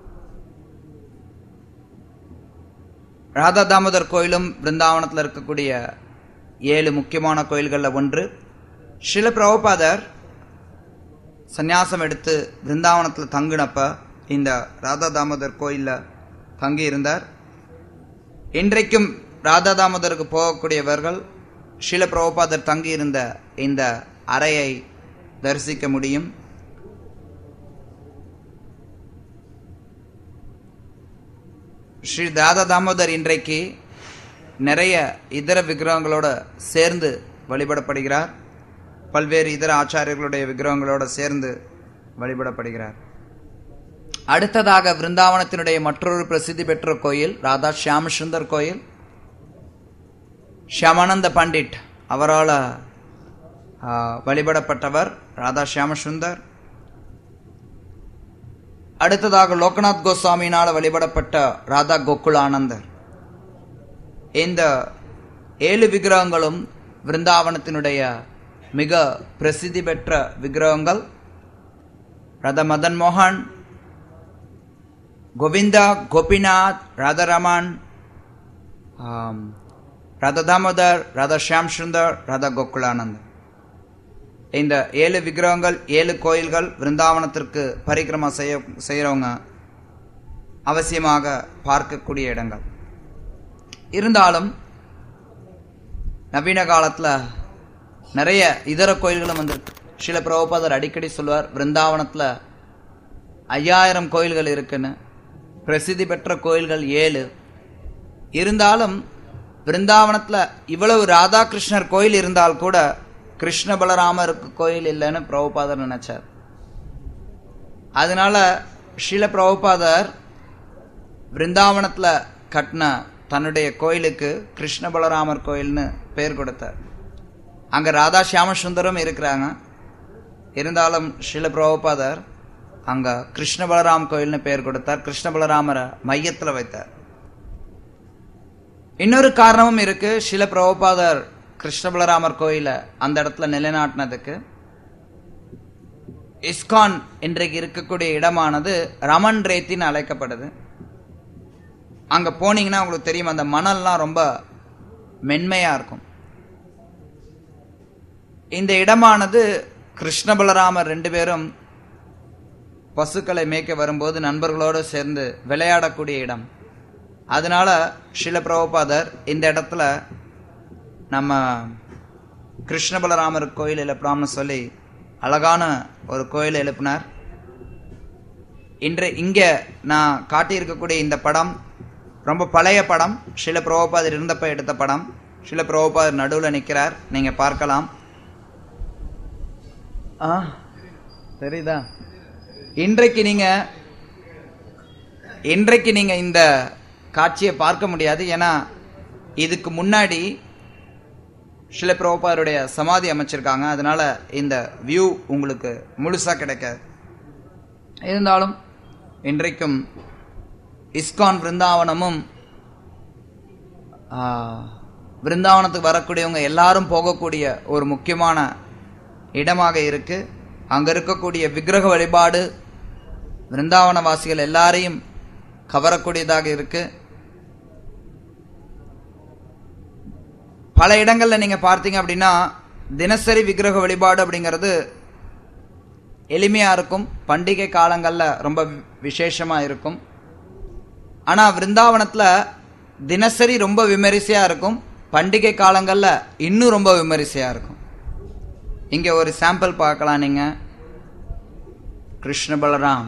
ராதா தாமோதர் கோயிலும் பிருந்தாவனத்தில் இருக்கக்கூடிய ஏழு முக்கியமான கோயில்களில் ஒன்று ஸ்ரீல பிரபுபாதர் சந்நியாசம் எடுத்து பிருந்தாவனத்தில் தங்கினப்ப இந்த ராதா தாமோதர் கோயிலில் தங்கி இருந்தார் இன்றைக்கும் ராதா தாமோதருக்கு போகக்கூடியவர்கள் ஸ்ரீல பிரபுபாதர் தங்கியிருந்த இந்த அறையை தரிசிக்க முடியும் ஸ்ரீ ராதா தாமோதர் இன்றைக்கு நிறைய இதர விக்கிரகங்களோட சேர்ந்து வழிபடப்படுகிறார் பல்வேறு இதர ஆச்சாரியர்களுடைய விக்கிரகங்களோட சேர்ந்து வழிபடப்படுகிறார் அடுத்ததாக விருந்தாவனத்தினுடைய மற்றொரு பிரசித்தி பெற்ற கோயில் ராதா ஷியாம சுந்தர் கோயில் ஷியாமானந்த பண்டிட் அவரால் ஆ, வழிபடப்பட்டவர் ராதா ஷியாம சுந்தர் அடுத்ததாக லோகநாத் கோஸ்வாமியினால் வழிபடப்பட்ட ராதா கோகுலானந்தர் இந்த ஏழு விக்கிரகங்களும் விருந்தாவனத்தினுடைய மிக பிரசித்தி பெற்ற விக்கிரகங்கள் ராதா மதன் மோகன் கோவிந்தா கோபிநாத் ராதாரமன் ஆம், ராதா தாமோதர் ராதா ஷியாம் சுந்தர் ராதா கோகுலானந்தர் இந்த ஏழு விக்கிரகங்கள் ஏழு கோயில்கள் விருந்தாவனத்திற்கு பரிக்கிரமா செய்ய செய்கிறவங்க அவசியமாக பார்க்கக்கூடிய இடங்கள் இருந்தாலும் நவீன காலத்தில் நிறைய இதர கோயில்களும் வந்திருக்கு சில பிரபுபாதர் அடிக்கடி சொல்லுவார் விருந்தாவனத்தில் ஐயாயிரம் கோயில்கள் இருக்குன்னு பிரசித்தி பெற்ற கோயில்கள் ஏழு இருந்தாலும் விருந்தாவனத்தில் இவ்வளவு ராதாகிருஷ்ணர் கோயில் இருந்தால் கூட கிருஷ்ண பலராமருக்கு கோயில் இல்லைன்னு பிரபுபாதர் நினைச்சார் அதனால ஷீல பிரபுபாதர் விருந்தாவனத்தில் கட்டின தன்னுடைய கோயிலுக்கு கிருஷ்ண பலராமர் கோயில்னு பேர் கொடுத்தார் அங்கே ராதா சியாமசுந்தரம் இருக்கிறாங்க இருந்தாலும் ஷீல பிரபுபாதர் அங்கே கிருஷ்ண பலராம் கோயில்னு பேர் கொடுத்தார் கிருஷ்ண பலராமரை மையத்தில் வைத்தார் இன்னொரு காரணமும் இருக்கு ஷில பிரபுபாதர் கிருஷ்ண பலராமர் கோயிலை அந்த இடத்துல நிலைநாட்டினதுக்கு இஸ்கான் இன்றைக்கு இருக்கக்கூடிய இடமானது ரமன் ரேத்தின்னு அழைக்கப்படுது அங்க போனீங்கன்னா உங்களுக்கு தெரியும் அந்த மணல்லாம் ரொம்ப மென்மையா இருக்கும் இந்த இடமானது கிருஷ்ண பலராமர் ரெண்டு பேரும் பசுக்களை மேய்க்க வரும்போது நண்பர்களோடு சேர்ந்து விளையாடக்கூடிய இடம் அதனால ஷில பிரபுபாதர் இந்த இடத்துல நம்ம கிருஷ்ண பலராமர் கோயில் எழுப்பலாம்னு சொல்லி அழகான ஒரு கோயில் எழுப்பினார் இன்று இங்கே நான் காட்டியிருக்கக்கூடிய இந்த படம் ரொம்ப பழைய படம் சில பிரபுபாதர் இருந்தப்ப எடுத்த படம் சில பிரபுபாதர் நடுவில் நிற்கிறார் நீங்கள் பார்க்கலாம் ஆ தெரியுதா இன்றைக்கு நீங்க இன்றைக்கு நீங்க இந்த காட்சியை பார்க்க முடியாது ஏன்னா இதுக்கு முன்னாடி சில பிரபுபாருடைய சமாதி அமைச்சிருக்காங்க அதனால இந்த வியூ உங்களுக்கு முழுசா கிடைக்காது இருந்தாலும் இன்றைக்கும் இஸ்கான் பிருந்தாவனமும் ஆ, பிருந்தாவனத்துக்கு வரக்கூடியவங்க எல்லாரும் போகக்கூடிய ஒரு முக்கியமான இடமாக இருக்கு அங்க இருக்கக்கூடிய விக்கிரக வழிபாடு பிருந்தாவனவாசிகள் எல்லாரையும் கவரக்கூடியதாக இருக்கு பல இடங்கள்ல நீங்க பார்த்தீங்க அப்படின்னா தினசரி விக்கிரக வழிபாடு அப்படிங்கிறது எளிமையா இருக்கும் பண்டிகை காலங்கள்ல ரொம்ப வி- விசேஷமா இருக்கும் ஆனா விருந்தாவனத்துல தினசரி ரொம்ப விமரிசையா இருக்கும் பண்டிகை காலங்கள்ல இன்னும் ரொம்ப விமரிசையா இருக்கும் இங்க ஒரு சாம்பிள் பார்க்கலாம் நீங்க கிருஷ்ண பலராம்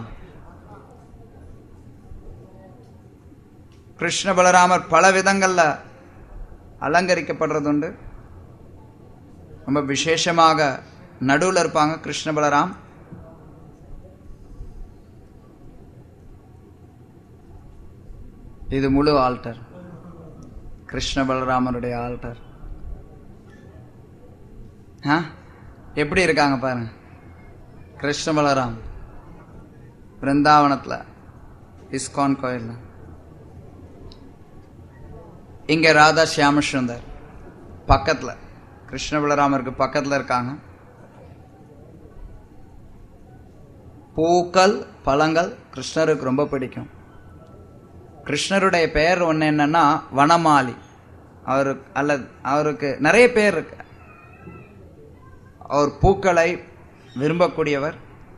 கிருஷ்ண பலராமர் பல விதங்கள்ல அலங்கரிக்கப்படுறதுண்டு ரொம்ப விசேஷமாக நடுவில் இருப்பாங்க கிருஷ்ண பலராம் இது முழு ஆல்டர் கிருஷ்ண பலராமருடைய ஆல்டர் ஆ எப்படி இருக்காங்க பாருங்க கிருஷ்ண பலராம் பிருந்தாவனத்தில் இஸ்கான் கோயில்ல இங்க ராதா சியாம சுந்தர் பக்கத்துல கிருஷ்ண பலராமருக்கு பக்கத்துல இருக்காங்க பூக்கள் பழங்கள் கிருஷ்ணருக்கு ரொம்ப பிடிக்கும் கிருஷ்ணருடைய பெயர் ஒன்று என்னன்னா வனமாலி அவருக்கு அல்லது அவருக்கு நிறைய பேர் இருக்கு அவர் பூக்களை விரும்பக்கூடியவர்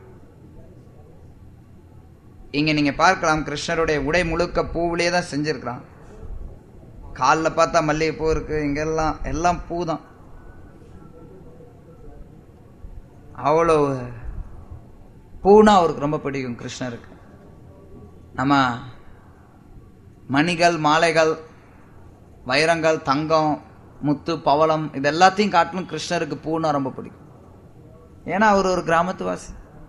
இங்க நீங்க பார்க்கலாம் கிருஷ்ணருடைய உடை முழுக்க பூவிலே தான் செஞ்சிருக்கிறான் காலில் பார்த்தா மல்லிகைப்பூ இருக்கு இங்கெல்லாம் எல்லாம் பூ தான் அவ்வளோ பூனா அவருக்கு ரொம்ப பிடிக்கும் கிருஷ்ணருக்கு நம்ம மணிகள் மாலைகள் வைரங்கள் தங்கம் முத்து பவளம் இது எல்லாத்தையும் காட்டிலும் கிருஷ்ணருக்கு பூனா ரொம்ப பிடிக்கும் ஏன்னா அவர் ஒரு கிராமத்து வாசி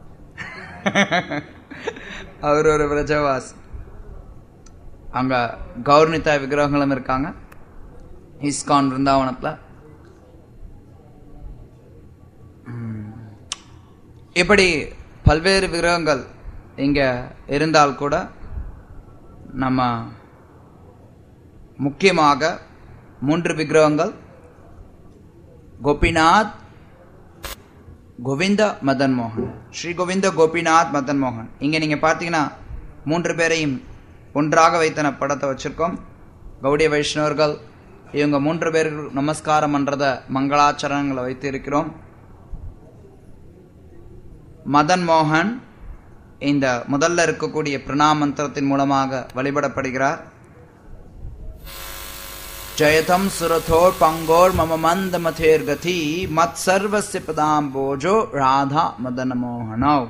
அவர் ஒரு பிரஜவாசி அங்க கௌர்னிதா விக்கிரகங்களும் இருக்காங்க இஸ்கான் பிருந்தாவனத்துல உம், இப்படி பல்வேறு விக்கிரகங்கள் இங்க இருந்தால் கூட நம்ம முக்கியமாக மூன்று விக்கிரகங்கள் கோபிநாத் கோவிந்த மதன் மோகன் ஸ்ரீ கோவிந்த கோபிநாத் மதன் மோகன் இங்க நீங்க பார்த்தீங்கன்னா மூன்று பேரையும் ஒன்றாக வைத்தன படத்தை வச்சிருக்கோம் கௌடிய வைஷ்ணவர்கள் இவங்க மூன்று பேருக்கு நமஸ்காரம் பண்றத மங்களாச்சரணங்களை வைத்து இருக்கிறோம் மதன் மோகன் இந்த முதல்ல இருக்கக்கூடிய பிரணாம் மந்திரத்தின் மூலமாக வழிபடப்படுகிறார் ஜயதம் சுரதோர் பங்கோர் மம மந்த மதேர் கதி மத் சர்வஸ்ய பதாம் போஜோ ராதா மதன மோகனவ்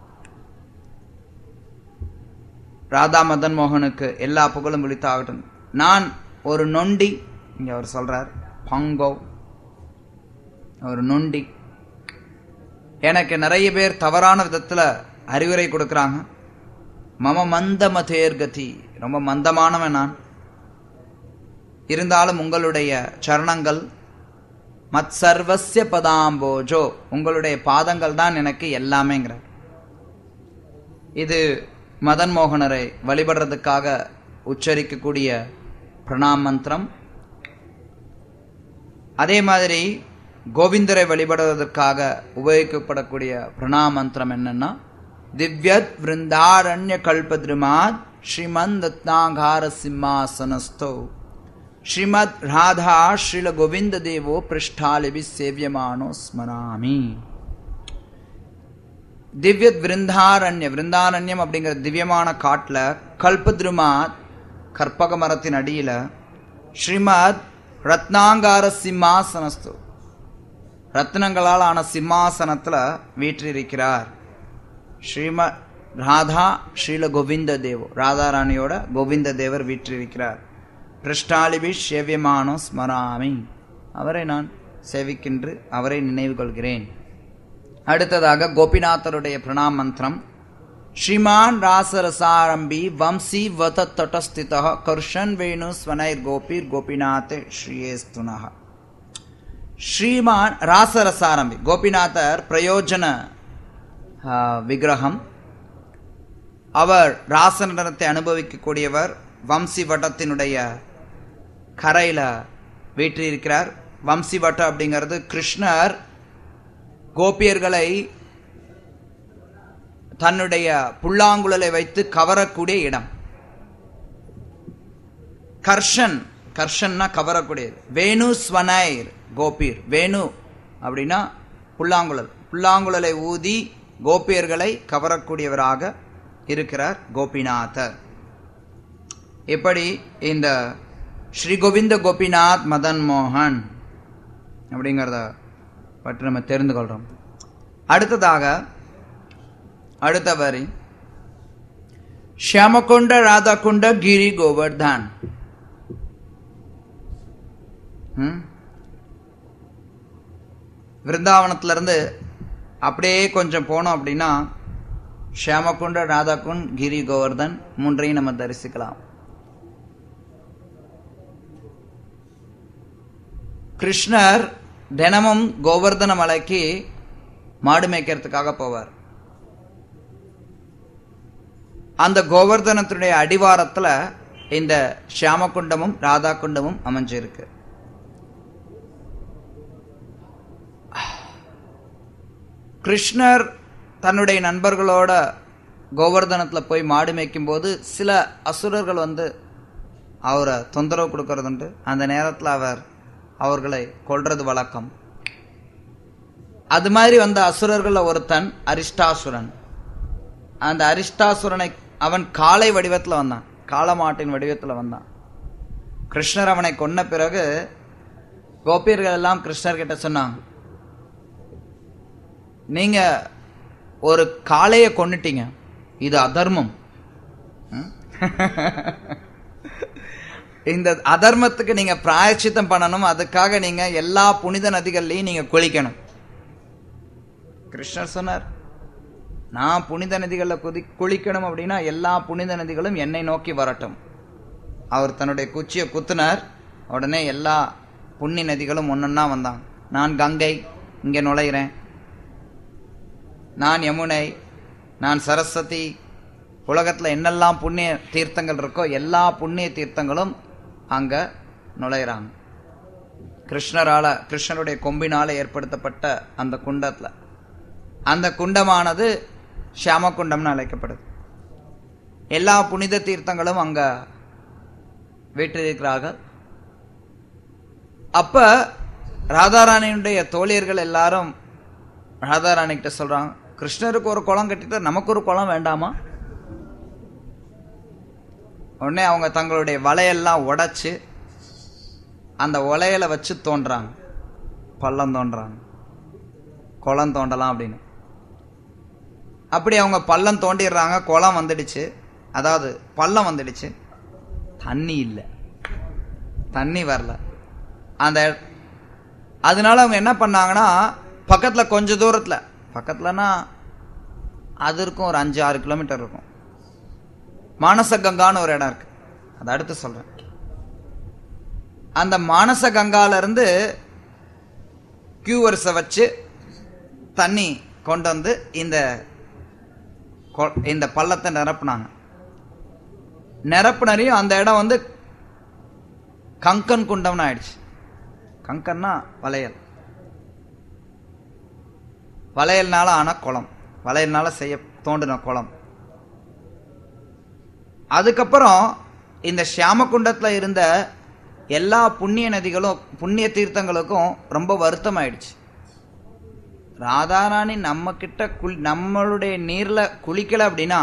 ராதா மதன் மோகனுக்கு எல்லா புகழும் விழித்தாகட்டும் நான் ஒரு நொண்டி இங்க அவர் சொல்றார் பங்கோ ஒரு நொண்டி எனக்கு நிறைய பேர் தவறான விதத்துல அறிவுரை கொடுக்கறாங்க மம மந்த மதேர் கதி ரொம்ப மந்தமானவன் நான் இருந்தாலும் உங்களுடைய சரணங்கள் மத் சர்வஸ்ய பதாம்போஜோ உங்களுடைய பாதங்கள் தான் எனக்கு எல்லாமேங்கிறார் இது மதன் மோகனரை வழிபடுறதுக்காக உச்சரிக்கக்கூடிய பிரணாம் மந்திரம் அதே மாதிரி கோவிந்தரை வழிபடுவதற்காக உபயோகிக்கப்படக்கூடிய பிரணாம் மந்திரம் என்னன்னா திவ்யத் விருந்தாரண்ய கல்பத்ருமாத் ஸ்ரீமந்த் ரத்னாகார சிம்மாசனஸ்தோ ஸ்ரீமத் ராதா ஸ்ரீல கோவிந்த தேவோ பிருஷ்டாலிபி சேவியமானோ ஸ்மராமி திவ்ய விருந்தாரண்ய விருந்தாரண்யம் அப்படிங்கிற திவ்யமான காட்டுல கல்பத்ருமாத் கற்பக மரத்தின் அடியில ஸ்ரீமத் ரத்னாங்கார சிம்மாசனஸ்து ரத்னங்களால் ஆன சிம்மாசனத்துல வீற்றிருக்கிறார் ஸ்ரீம ராதா ஸ்ரீல கோவிந்த தேவ் ராதா ராணியோட கோவிந்த தேவர் வீற்றிருக்கிறார் பிருஷ்டாலிபி சேவியமானோ ஸ்மராமி அவரை நான் சேவிக்கின்று அவரை நினைவு கொள்கிறேன் அடுத்ததாக கோபிநாதருடைய பிரணாம் மந்திரம் ஸ்ரீமான் ராசரசாரம்பி வம்சி வத தட்டஸ்தித கர்ஷன் வேணு ஸ்வனைர் கோபீர் கோபிநாத் ஸ்ரீயேஸ்துனः ஸ்ரீமான் ராசரசாரம்பி கோபிநாதர் பிரயோஜன ஆ, விக்கிரகம் அவர் ராசனத்தை அனுபவிக்கக்கூடியவர் வம்சி வட்டத்தினுடைய கரையில வீற்றிருக்கிறார் வம்சி வட்டம் அப்படிங்கிறது கிருஷ்ணர் கோபியர்களை தன்னுடைய புல்லாங்குழலை வைத்து கவரக்கூடிய இடம் கர்ஷன் கர்ஷன்னா கவரக்கூடியது வேணு ஸ்வனைர் கோபியர் வேணு அப்படின்னா புல்லாங்குழல் புல்லாங்குழலை ஊதி கோபியர்களை கவரக்கூடியவராக இருக்கிறார் கோபிநாதர் இப்படி இந்த ஸ்ரீ கோவிந்த கோபிநாத் மதன் மோகன் அப்படிங்கிறத பற்றி நம்ம தெரிந்து கொள்றோம் அடுத்ததாக அடுத்த வரி ஷியாமகுண்ட ராதாகுண்ட கிரி கோவர்தன் ம்? விருந்தாவனத்துல இருந்து அப்படியே கொஞ்சம் போனோம் அப்படின்னா ஷியாமகுண்ட ராதாகுண்ட் கிரி கோவர்தன் மூன்றையும் நம்ம தரிசிக்கலாம் கிருஷ்ணர் தினமும் கோவர்தன மலைக்கு மாடு மேய்க்கிறதுக்காக போவார் அந்த கோவர்தனத்தினுடைய அடிவாரத்துல இந்த ஷியாமகுண்டமும் ராதா குண்டமும் அமைஞ்சிருக்கு கிருஷ்ணர் தன்னுடைய நண்பர்களோட கோவர்தனத்தில் போய் மாடு மேய்க்கும் போது சில அசுரர்கள் வந்து அவரை தொந்தரவு கொடுக்கறதுண்டு அந்த நேரத்தில் அவர் அவர்களை கொல்றது வழக்கம் அது மாதிரி வந்த அசுரர்கள ஒருத்தன் அரிஷ்டாசுரன் அந்த அரிஷ்டாசுரனை அவன் காளை வடிவத்தில் வந்தான் காளமாட்டின் வடிவத்தில் வந்தான் கிருஷ்ணர் அவனை கொன்ன பிறகு கோபியர்கள் எல்லாம் கிருஷ்ணர் கிட்ட சொன்னாங்க நீங்க ஒரு காளைய கொன்னுட்டீங்க இது அதர்மம் ம்? இந்த அதர்மத்துக்கு நீங்க பிராயச்சித்தம் பண்ணணும் அதுக்காக நீங்க எல்லா புனித நதிகள்லையும் நீங்க குளிக்கணும் கிருஷ்ணர் சொன்னார் நான் புனித நதிகளில் குதி குளிக்கணும் அப்படின்னா எல்லா புனித நதிகளும் என்னை நோக்கி வரட்டும் அவர் தன்னுடைய குச்சியை குத்துனார் உடனே எல்லா புண்ணிய நதிகளும் ஒன்னொன்னா வந்தாங்க நான் கங்கை இங்கே நுழைகிறேன் நான் யமுனை நான் சரஸ்வதி உலகத்தில் என்னெல்லாம் புண்ணிய தீர்த்தங்கள் இருக்கோ எல்லா புண்ணிய தீர்த்தங்களும் அங்கே நுழையிறாங்க கிருஷ்ணரால கிருஷ்ணருடைய கொம்பினால ஏற்படுத்தப்பட்ட அந்த குண்டத்தில் அந்த குண்டமானது ஷியாம குண்டம்னு அழைக்கப்படுது எல்லா புனித தீர்த்தங்களும் அங்க வீற்றிருக்கிறார்கள் அப்ப ராதாராணியுடைய தோழியர்கள் எல்லாரும் ராதாராணி கிட்ட சொல்றாங்க கிருஷ்ணருக்கு ஒரு குளம் கட்டிட்டு நமக்கு ஒரு குளம் வேண்டாமா உடனே அவங்க தங்களுடைய வலையெல்லாம் உடைச்சு அந்த உலையில வச்சு தோன்றாங்க பள்ளம் தோன்றாங்க குளம் தோண்டலாம் அப்படின்னு அப்படி அவங்க பள்ளம் தோண்டிடுறாங்க குளம் வந்துடுச்சு அதாவது பள்ளம் வந்துடுச்சு தண்ணி இல்லை தண்ணி வரல அந்த அதனால அவங்க என்ன பண்ணாங்கன்னா பக்கத்துல கொஞ்ச தூரத்துல பக்கத்துலனா அது இருக்கும் ஒரு அஞ்சு ஆறு கிலோமீட்டர் இருக்கும் மானச கங்கான்னு ஒரு இடம் இருக்கு அதை அடுத்து சொல்றேன் அந்த மானச கங்கால இருந்து கியூவர்ஸை வச்சு தண்ணி கொண்டு வந்து இந்த கொ- இந்த பள்ளத்தை நிரப்புனாங்க நிரப்புனரையும் அந்த இடம் வந்து கங்கன் குண்டம்னு ஆயிடுச்சு கங்கன்னா வளையல் வளையல்னால ஆன குளம் வளையல்னால செய்ய தோண்டின குளம் அதுக்கப்புறம் இந்த ஷியாமகுண்டத்தில் இருந்த எல்லா புண்ணிய நதிகளும் புண்ணிய தீர்த்தங்களுக்கும் ரொம்ப வருத்தம் ஆயிடுச்சு ராதாராணி நம்ம கிட்ட குளி நம்மளுடைய நீர்ல குளிக்கல அப்படின்னா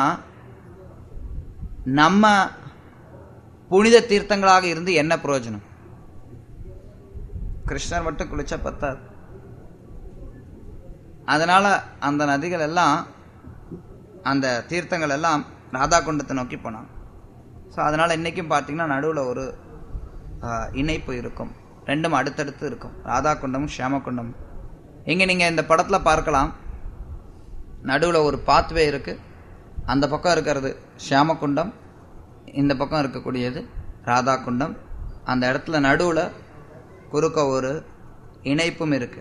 நம்ம புனித தீர்த்தங்களாக இருந்து என்ன பிரயோஜனம் கிருஷ்ணர் மட்டும் குளிச்சா பத்தாது அதனால அந்த நதிகள் எல்லாம் அந்த தீர்த்தங்கள் எல்லாம் ராதா குண்டத்தை நோக்கி போனாங்க ஸோ அதனால இன்னைக்கும் பார்த்தீங்கன்னா நடுவில் ஒரு ஆஹ், இணைப்பு இருக்கும் ரெண்டும் அடுத்தடுத்து இருக்கும் ராதா குண்டமும் ஷியாம குண்டமும் இங்கே நீங்கள் இந்த படத்தில் பார்க்கலாம் நடுவில் ஒரு பாத்வே இருக்கு அந்த பக்கம் இருக்கிறது ஷியாம குண்டம் இந்த பக்கம் இருக்கக்கூடியது ராதா குண்டம் அந்த இடத்துல நடுவில் குறுக்க ஒரு இணைப்பும் இருக்கு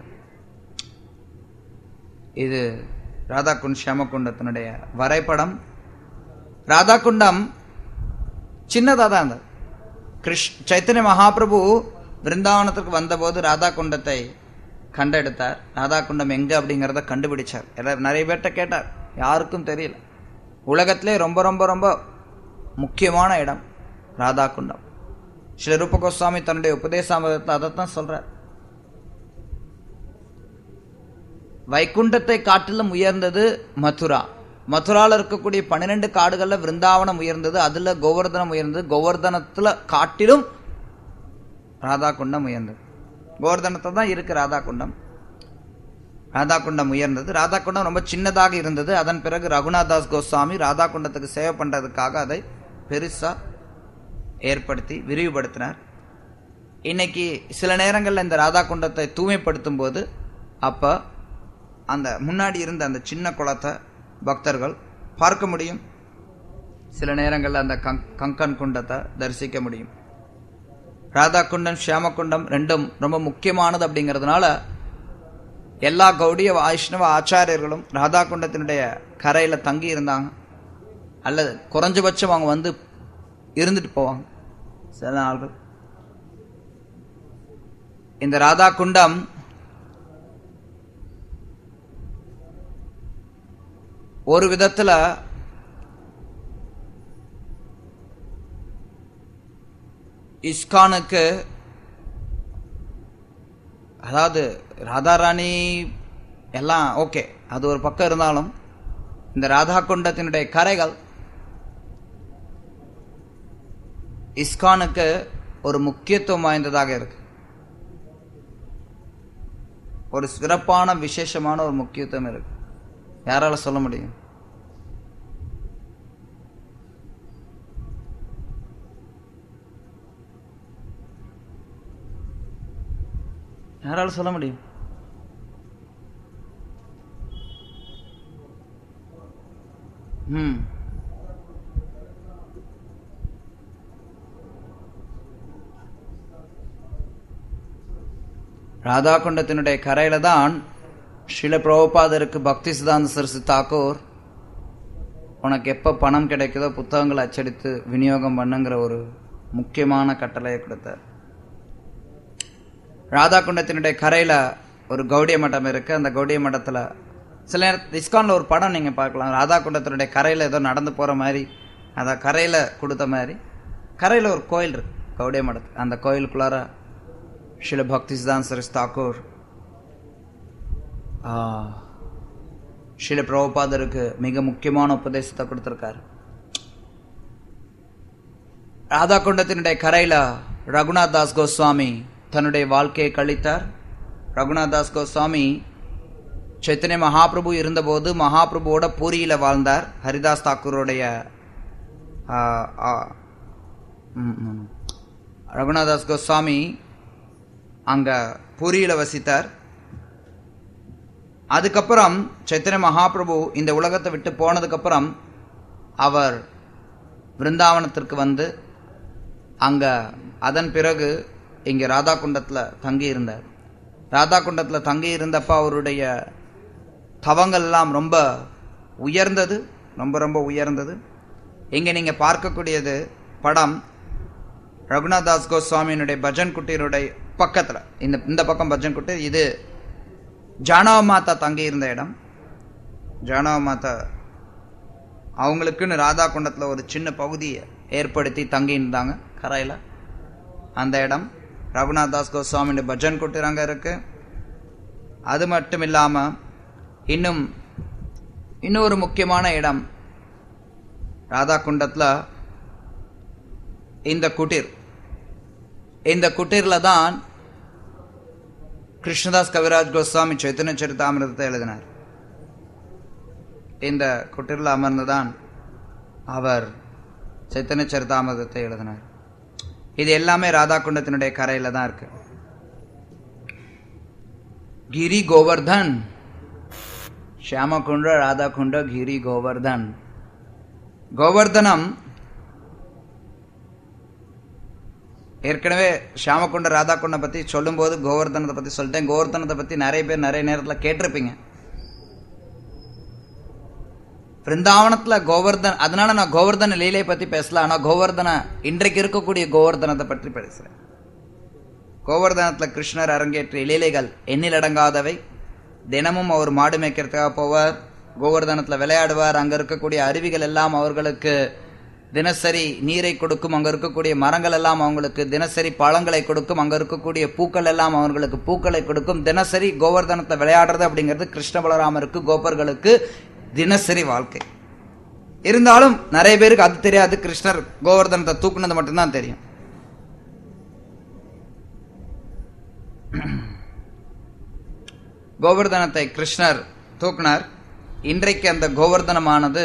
இது ராதா குண்ட் ஷியாம குண்டத்தினுடைய வரைபடம் ராதா குண்டம் சின்னதாக தான் இருந்தது கிருஷ் சைத்தன்ய மகாபிரபு பிருந்தாவனத்துக்கு வந்தபோது ராதா குண்டத்தை கண்டெடுத்தார் ராதா குண்டம் எங்க அப்படிங்கிறத கண்டுபிடிச்சார் எல்லாரும் நிறைய பேர்கிட்ட கேட்டார் யாருக்கும் தெரியல உலகத்திலே ரொம்ப ரொம்ப ரொம்ப முக்கியமான இடம் ராதா குண்டம் ஸ்ரீ ரூப கோஸ்வாமி தன்னுடைய உபதேசாமதத்தில் அதைத்தான் சொல்றார் வைகுண்டத்தை காட்டிலும் உயர்ந்தது மதுரா மதுரால இருக்கக்கூடிய பன்னிரெண்டு காடுகள்ல விருந்தாவனம் உயர்ந்தது அதுல கோவர்தனம் உயர்ந்தது கோவர்தனத்துல காட்டிலும் ராதா குண்டம் உயர்ந்தது கோவர்தனத்தை தான் இருக்கு ராதா குண்டம் ராதா குண்டம் உயர்ந்தது ராதா குண்டம் ரொம்ப சின்னதாக இருந்தது அதன் பிறகு ரகுநாதாஸ் கோஸ்வாமி ராதா குண்டத்துக்கு சேவை பண்றதுக்காக அதை பெருசா ஏற்படுத்தி விரிவுபடுத்தினார் இன்னைக்கு சில நேரங்களில் இந்த ராதா குண்டத்தை தூய்மைப்படுத்தும் போது அப்ப அந்த முன்னாடி இருந்த அந்த சின்ன குளத்தை பக்தர்கள் பார்க்க முடியும் சில நேரங்களில் அந்த கங் கங்கன் குண்டத்தை தரிசிக்க முடியும் ராதா குண்டம் ஷியாம குண்டம் ரெண்டும் ரொம்ப முக்கியமானது அப்படிங்கிறதுனால எல்லா கௌடிய வைஷ்ணவ ஆச்சாரியர்களும் ராதா குண்டத்தினுடைய கரையில் தங்கி இருந்தாங்க அல்லது குறைஞ்சபட்சம் அவங்க வந்து இருந்துட்டு போவாங்க சில நாள்கள் இந்த ராதா குண்டம் ஒரு விதத்துல இஸ்கானுக்கு அதாவது ராதாராணி எல்லாம் ஓகே அது ஒரு பக்கம் இருந்தாலும் இந்த ராதா குண்டத்தினுடைய கரைகள் இஸ்கானுக்கு ஒரு முக்கியத்துவம் வாய்ந்ததாக இருக்கு ஒரு சிறப்பான விசேஷமான ஒரு முக்கியத்துவம் இருக்கு யாரால சொல்ல முடியும் யாரால சொல்ல முடியும் ம் ராதா குண்டத்தினுடைய கரையில தான் ஸ்ரீல பிரபுபாதருக்கு பக்தி சிதாந்த சரசு தாக்கூர் உனக்கு எப்போ பணம் கிடைக்குதோ புத்தகங்களை அச்சடித்து விநியோகம் பண்ணுங்கிற ஒரு முக்கியமான கட்டளையை கொடுத்தார் ராதா குண்டத்தினுடைய கரையில ஒரு கௌடிய மட்டம் இருக்கு அந்த கௌடிய மட்டத்துல சில நேரத்தில் இஸ்கான்ல ஒரு படம் நீங்க பார்க்கலாம் ராதா குண்டத்தினுடைய கரையில ஏதோ நடந்து போற மாதிரி அத கரையில கொடுத்த மாதிரி கரையில ஒரு கோயில் இருக்கு கௌடிய மடத்து அந்த கோயிலுக்குள்ளார ஸ்ரீல பக்தி சிதாந்த் சரஸ் தாக்கூர் ஆ, ஸ்ரீல பிரபுபாதருக்கு மிக முக்கியமான உபதேசத்தை கொடுத்திருக்காரு ராதா குண்டத்தினுடைய கரையில ரகுநாத் தாஸ் கோஸ்வாமி தன்னுடைய வாழ்க்கையை கழித்தார் ரகுநாத் தாஸ் கோஸ்வாமி சைத்தன்ய மகாபிரபு இருந்தபோது மகாபிரபுவோட பூரியில வாழ்ந்தார் ஹரிதாஸ் தாக்கூருடைய ஆ, ஆ, ம், ம். ரகுநாத் தாஸ் கோஸ்வாமி அங்க பூரியில வசித்தார் அதுக்கப்புறம் சைத்தன்ய மகாபிரபு இந்த உலகத்தை விட்டு போனதுக்கப்புறம் அவர் பிருந்தாவனத்திற்கு வந்து அங்க அதன் பிறகு இங்க ராதா குண்டத்துல தங்கி இருந்தார் ராதா குண்டத்துல தங்கி இருந்தப்ப அவருடைய தவங்கள் எல்லாம் ரொம்ப உயர்ந்தது ரொம்ப ரொம்ப உயர்ந்தது இங்க நீங்க பார்க்கக்கூடியது படம் ரகுநாத் தாஸ் கோஸ்வாமியினுடைய பஜன் குட்டீருடைய பக்கத்துல இந்த இந்த பக்கம் பஜன் குட்டீர் இது ஜானவ மாதா தங்கி இருந்த இடம் ஜானவ மாதா அவங்களுக்குன்னு ராதா குண்டத்தில் ஒரு சின்ன பகுதியை ஏற்படுத்தி தங்கி இருந்தாங்க கரையில் அந்த இடம் ரகுநாத் தாஸ் கோஸ்வாமியோட பஜன் குட்டீர் அங்கே இருக்கு அது மட்டும் இல்லாமல் இன்னும் இன்னொரு முக்கியமான இடம் ராதா குண்டத்தில் இந்த குட்டீர் இந்த குட்டீர்ல தான் கிருஷ்ணதாஸ் கவிராஜ் கோஸ்வாமி சைத்தன்ய சரிதாமிரதத்தை எழுதினார் இந்த குட்டிரில் அமர்ந்துதான் அவர் சைத்தன்ய சரிதாமிரதத்தை எழுதினார் இது எல்லாமே ராதா குண்டத்தினுடைய கரையில தான் இருக்கு கிரி கோவர்தன் ஷியாமகுண்ட ராதா குண்ட கிரி கோவர்தன் கோவர்தனம் ஏற்கனவே ஷியாமகுண்ட ராதா குண்ட பத்தி சொல்லும்போது கோவர்தனத்தை பத்தி சொல்லிட்டேன் கோவர்தனத்தை பத்தி நிறைய பேர் நிறைய நேரத்துல கேட்டிருப்பீங்க பிருந்தாவனத்துல கோவர்தன் அதனால நான் கோவர்தன லீலை பத்தி பேசல ஆனா கோவர்தன இன்றைக்கு இருக்கக்கூடிய கோவர்தனத்தை பற்றி பேசுறேன் கோவர்தனத்துல கிருஷ்ணர் அரங்கேற்றிய லீலைகள் எண்ணிலடங்காதவை தினமும் அவர் மாடு மேய்க்கிறதுக்காக போவார் கோவர்தனத்துல விளையாடுவார் அங்க இருக்கக்கூடிய அருவிகள் எல்லாம் அவர்களுக்கு தினசரி நீரை கொடுக்கும் அங்க இருக்கக்கூடிய மரங்கள் எல்லாம் அவங்களுக்கு தினசரி பழங்களை கொடுக்கும் அங்க இருக்கக்கூடிய பூக்கள் எல்லாம் அவங்களுக்கு பூக்களை கொடுக்கும் தினசரி கோவர்தனத்தை விளையாடுறது அப்படிங்கிறது கிருஷ்ண பலராமருக்கு கோபர்களுக்கு தினசரி வாழ்க்கை இருந்தாலும் நிறைய பேருக்கு அது தெரியாது கிருஷ்ணர் கோவர்தனத்தை தூக்குனது மட்டும்தான் தெரியும் கோவர்தனத்தை கிருஷ்ணர் தூக்குனார் இன்றைக்கு அந்த கோவர்தனமானது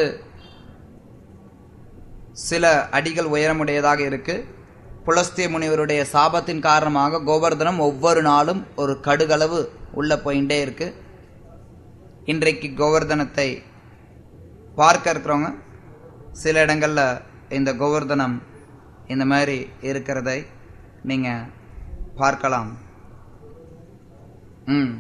சில அடிகள் உயரமுடையதாக இருக்கு புலஸ்திய முனிவருடைய சாபத்தின் காரணமாக கோவர்தனம் ஒவ்வொரு நாளும் ஒரு கடுகளவு உள்ள போயிட்டே இருக்கு இன்றைக்கு கோவர்தனத்தை பார்க்க இருக்கிறவங்க சில இடங்கள்ல இந்த கோவர்தனம் இந்த மாதிரி இருக்கிறதை நீங்க பார்க்கலாம் ம்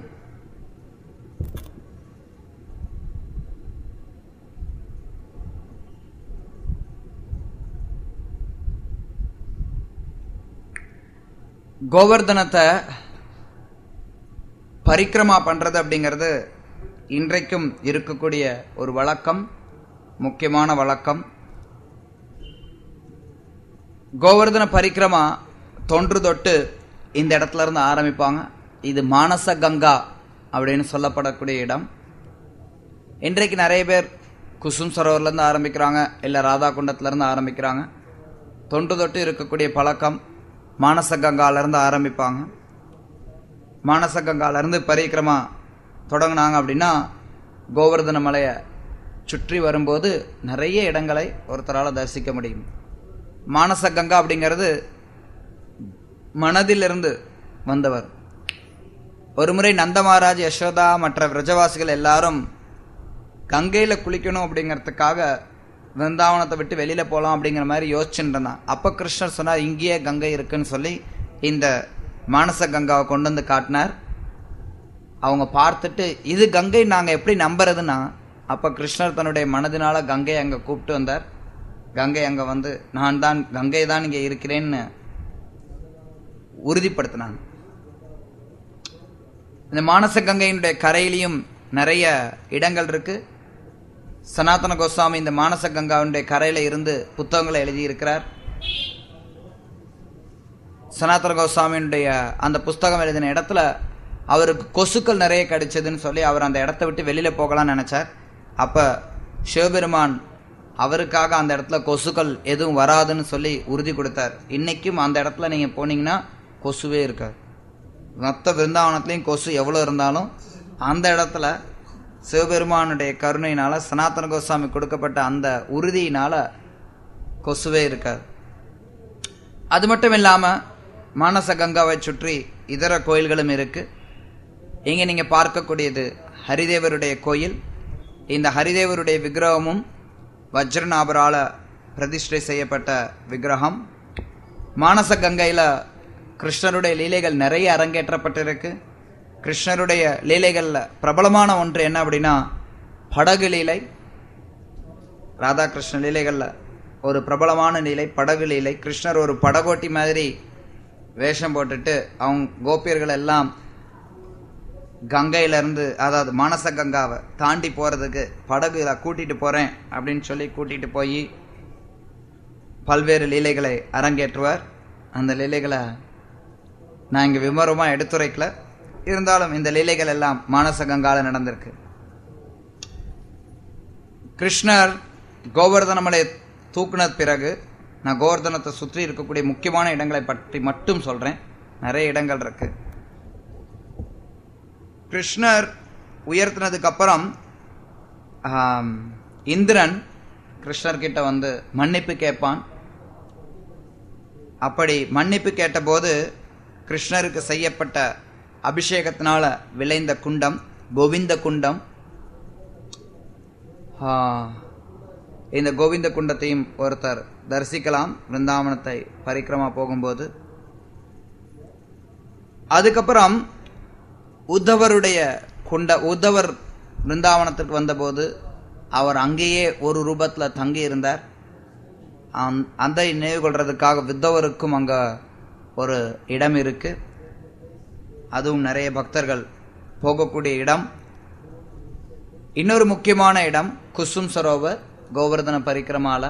கோவர்தனத்தை பரிக்கிரமா பண்றது அப்படிங்கிறது இன்றைக்கும் இருக்கக்கூடிய ஒரு வழக்கம் முக்கியமான வழக்கம் கோவர்தன பரிக்கிரமா தொன்று தொட்டு இந்த இடத்துல இருந்து ஆரம்பிப்பாங்க இது மானச கங்கா அப்படின்னு சொல்லப்படக்கூடிய இடம் இன்றைக்கு நிறைய பேர் குசும் சரோவர்ல இருந்து ஆரம்பிக்கிறாங்க இல்ல ராதா குண்டத்துல இருந்து ஆரம்பிக்கிறாங்க தொன்று தொட்டு இருக்கக்கூடிய பழக்கம் மானச கங்கால இருந்து ஆரம்பிப்பாங்க மானச கங்கால இருந்து பரிக்கிரமா தொடங்கினாங்க அப்படின்னா கோவர்தன மலையை சுற்றி வரும்போது நிறைய இடங்களை ஒருத்தரால் தரிசிக்க முடியும் மானச கங்கா அப்படிங்கிறது மனதிலிருந்து வந்தவர் ஒருமுறை நந்தமகாராஜ் யசோதா மற்ற விரஜவாசிகள் எல்லாரும் கங்கையில குளிக்கணும் அப்படிங்கிறதுக்காக விருந்தாவனத்தை விட்டு வெளியில போகலாம் அப்படிங்கிற மாதிரி யோசிச்சுட்டு இருந்தான் அப்ப கிருஷ்ணர் சொன்னார் இங்கேயே கங்கை இருக்குன்னு சொல்லி இந்த மானச கங்காவை கொண்டு வந்து காட்டினார் அவங்க பார்த்துட்டு இது கங்கை நாங்க எப்படி நம்புறதுன்னா அப்ப கிருஷ்ணர் தன்னுடைய மனதினால கங்கை அங்க கூப்பிட்டு வந்தார் கங்கை அங்க வந்து நான் தான் கங்கை தான் இங்க இருக்கிறேன்னு உறுதிப்படுத்தினாங்க இந்த மானச கங்கையினுடைய கரையிலையும் நிறைய இடங்கள் இருக்கு சனாதன கோஸ்வாமி இந்த மானச கங்காவுடைய கரையில இருந்து புத்தகங்களை எழுதியிருக்கிறார் சனாதன கோஸ்வாமியினுடைய அந்த புஸ்தகம் எழுதின இடத்துல அவருக்கு கொசுக்கள் நிறைய கிடைச்சதுன்னு சொல்லி அவர் அந்த இடத்த விட்டு வெளியில போகலாம்னு நினைச்சார் அப்ப சிவபெருமான் அவருக்காக அந்த இடத்துல கொசுக்கள் எதுவும் வராதுன்னு சொல்லி உறுதி கொடுத்தார் இன்னைக்கும் அந்த இடத்துல நீங்க போனீங்கன்னா கொசுவே இருக்காது மொத்த விருந்தாவனத்துலேயும் கொசு எவ்வளோ இருந்தாலும் அந்த இடத்துல சிவபெருமானுடைய கருணையினால சனாதன கோஸ்வாமி கொடுக்கப்பட்ட அந்த உறுதியினால கொசுவே இருக்காது அது மட்டும் இல்லாம மானச கங்காவை சுற்றி இதர கோயில்களும் இருக்கு இங்க நீங்க பார்க்கக்கூடியது ஹரிதேவருடைய கோயில் இந்த ஹரிதேவருடைய விக்கிரகமும் வஜ்ரநாபரால பிரதிஷ்டை செய்யப்பட்ட விக்கிரகம் மானச கங்கையில கிருஷ்ணருடைய லீலைகள் நிறைய அரங்கேற்றப்பட்டிருக்கு கிருஷ்ணருடைய லீலைகள்ல பிரபலமான ஒன்று என்ன அப்படின்னா படகு லீலை ராதாகிருஷ்ண லீலைகள்ல ஒரு பிரபலமான லீலை படகு லீலை கிருஷ்ணர் ஒரு படகோட்டி மாதிரி வேஷம் போட்டுட்டு அவங்க கோபியர்கள் எல்லாம் கங்கையில இருந்து அதாவது மானச கங்காவை தாண்டி போறதுக்கு படகுல கூட்டிட்டு போறேன் அப்படின்னு சொல்லி கூட்டிட்டு போய் பல்வேறு லீலைகளை அரங்கேற்றுவார் அந்த லீலைகளை நான் இங்க விமரமா எடுத்துரைக்கல இருந்தாலும் இந்த லீலைகள் எல்லாம் மானச கங்கால நடந்திருக்கு கிருஷ்ணர் கோவர்தனமலை தூக்குன பிறகு நான் கோவர்தனத்தை சுற்றி இருக்கக்கூடிய முக்கியமான இடங்களை பற்றி மட்டும் சொல்றேன் நிறைய இடங்கள் இருக்கு கிருஷ்ணர் உயர்த்தினதுக்கு அப்புறம் ஆம், இந்திரன் கிருஷ்ணர்கிட்ட வந்து மன்னிப்பு கேட்பான் அப்படி மன்னிப்பு கேட்டபோது கிருஷ்ணருக்கு செய்யப்பட்ட அபிஷேகத்தினால விளைந்த குண்டம் கோவிந்த குண்டம் ஆ, இந்த கோவிந்த குண்டத்தையும் ஒருத்தர் தரிசிக்கலாம் பிருந்தாவனத்தை பரிக்கிரமா போகும்போது அதுக்கப்புறம் உத்தவருடைய குண்ட உத்தவர் பிருந்தாவனத்திற்கு வந்தபோது அவர் அங்கேயே ஒரு ரூபத்துல தங்கி இருந்தார் அந்த- அந்த நினைவு கொள்றதுக்காக வித்தவருக்கும் அங்க ஒரு இடம் இருக்கு அதுவும் நிறைய பக்தர்கள் போகக்கூடிய இடம் இன்னொரு முக்கியமான இடம் குசும் சரோவர் கோவர்தன பரிக்கிரமால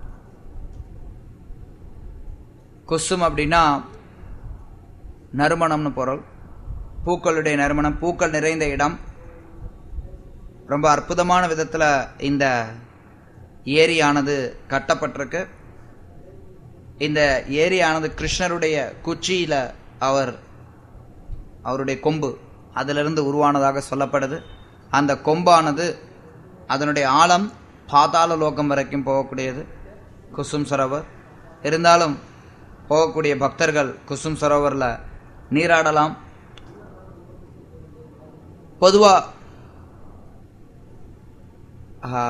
குசும் அப்படின்னா நறுமணம்னு பொருள் பூக்களுடைய நறுமணம் பூக்கள் நிறைந்த இடம் ரொம்ப அற்புதமான விதத்துல இந்த ஏரியானது கட்டப்பட்டிருக்கு இந்த ஏரியானது கிருஷ்ணருடைய குச்சியில அவர் அவருடைய கொம்பு அதிலிருந்து உருவானதாக சொல்லப்படுது அந்த கொம்பானது அதனுடைய ஆழம் பாதாள லோகம் வரைக்கும் போகக்கூடியது குசும் சரோவர் இருந்தாலும் போகக்கூடிய பக்தர்கள் குசும் சரோவர்ல நீராடலாம் பொதுவா ஆ,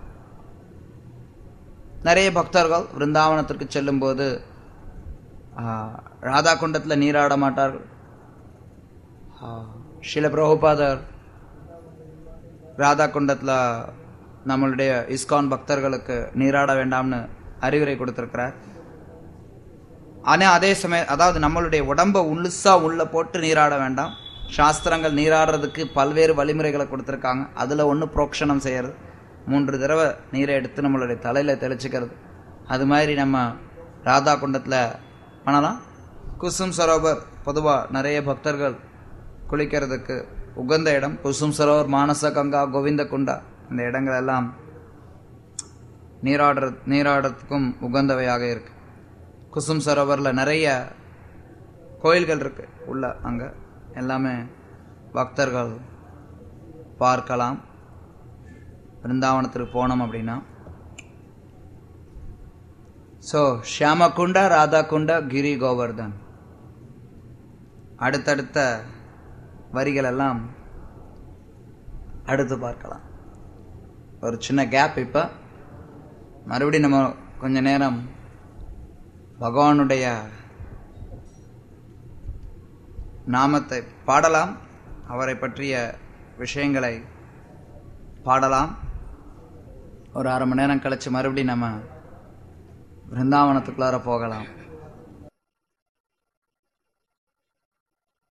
நிறைய பக்தர்கள் விருந்தாவனத்திற்கு செல்லும்போது ஆ, ராதா குண்டத்தில் நீராட மாட்டார்கள் ஆ, சில பிரபுபாதர் ராதா குண்டத்தில் நம்மளுடைய இஸ்கான் பக்தர்களுக்கு நீராட வேண்டாம்னு அறிவுரை கொடுத்திருக்கிறார் ஆனா அதே சமயம் அதாவது நம்மளுடைய உடம்ப உள்ளுசா உள்ள போட்டு நீராட வேண்டாம் சாஸ்திரங்கள் நீராடுறதுக்கு பல்வேறு வழிமுறைகளை கொடுத்துருக்காங்க அதுல ஒன்று புரோக்ஷணம் செய்யறது மூன்று தடவை நீரை எடுத்து நம்மளுடைய தலையில தெளிச்சுக்கிறது அது மாதிரி நம்ம ராதா குண்டத்துல பண்ணலாம் குசும் சரோவர் பொதுவா நிறைய பக்தர்கள் குளிக்கிறதுக்கு உகந்த இடம் குசும் சரோவர் மானச கங்கா கோவிந்த குண்டா இந்த இடங்கள் எல்லாம் நீராடுற நீராடுறதுக்கும் உகந்தவையாக இருக்கு குசும் சரோவரில் நிறைய கோயில்கள் இருக்கு உள்ள அங்க எல்லாமே பக்தர்கள் பார்க்கலாம் பிருந்தாவனத்துக்கு போனோம் அப்படின்னா ஸோ ஷியாமகுண்டா ராதாகுண்டா கிரி கோவர்தன் அடுத்தடுத்த வரிகள் எல்லாம் அடுத்து பார்க்கலாம் ஒரு சின்ன கேப் இப்போ மறுபடியும் நம்ம கொஞ்ச நேரம் பகவானுடைய நாமத்தை பாடலாம் அவரை பற்றிய விஷயங்களை பாடலாம் ஒரு அரை மணி நேரம் கழிச்சு மறுபடியும் நம்ம பிருந்தாவனத்துக்குள்ளார போகலாம்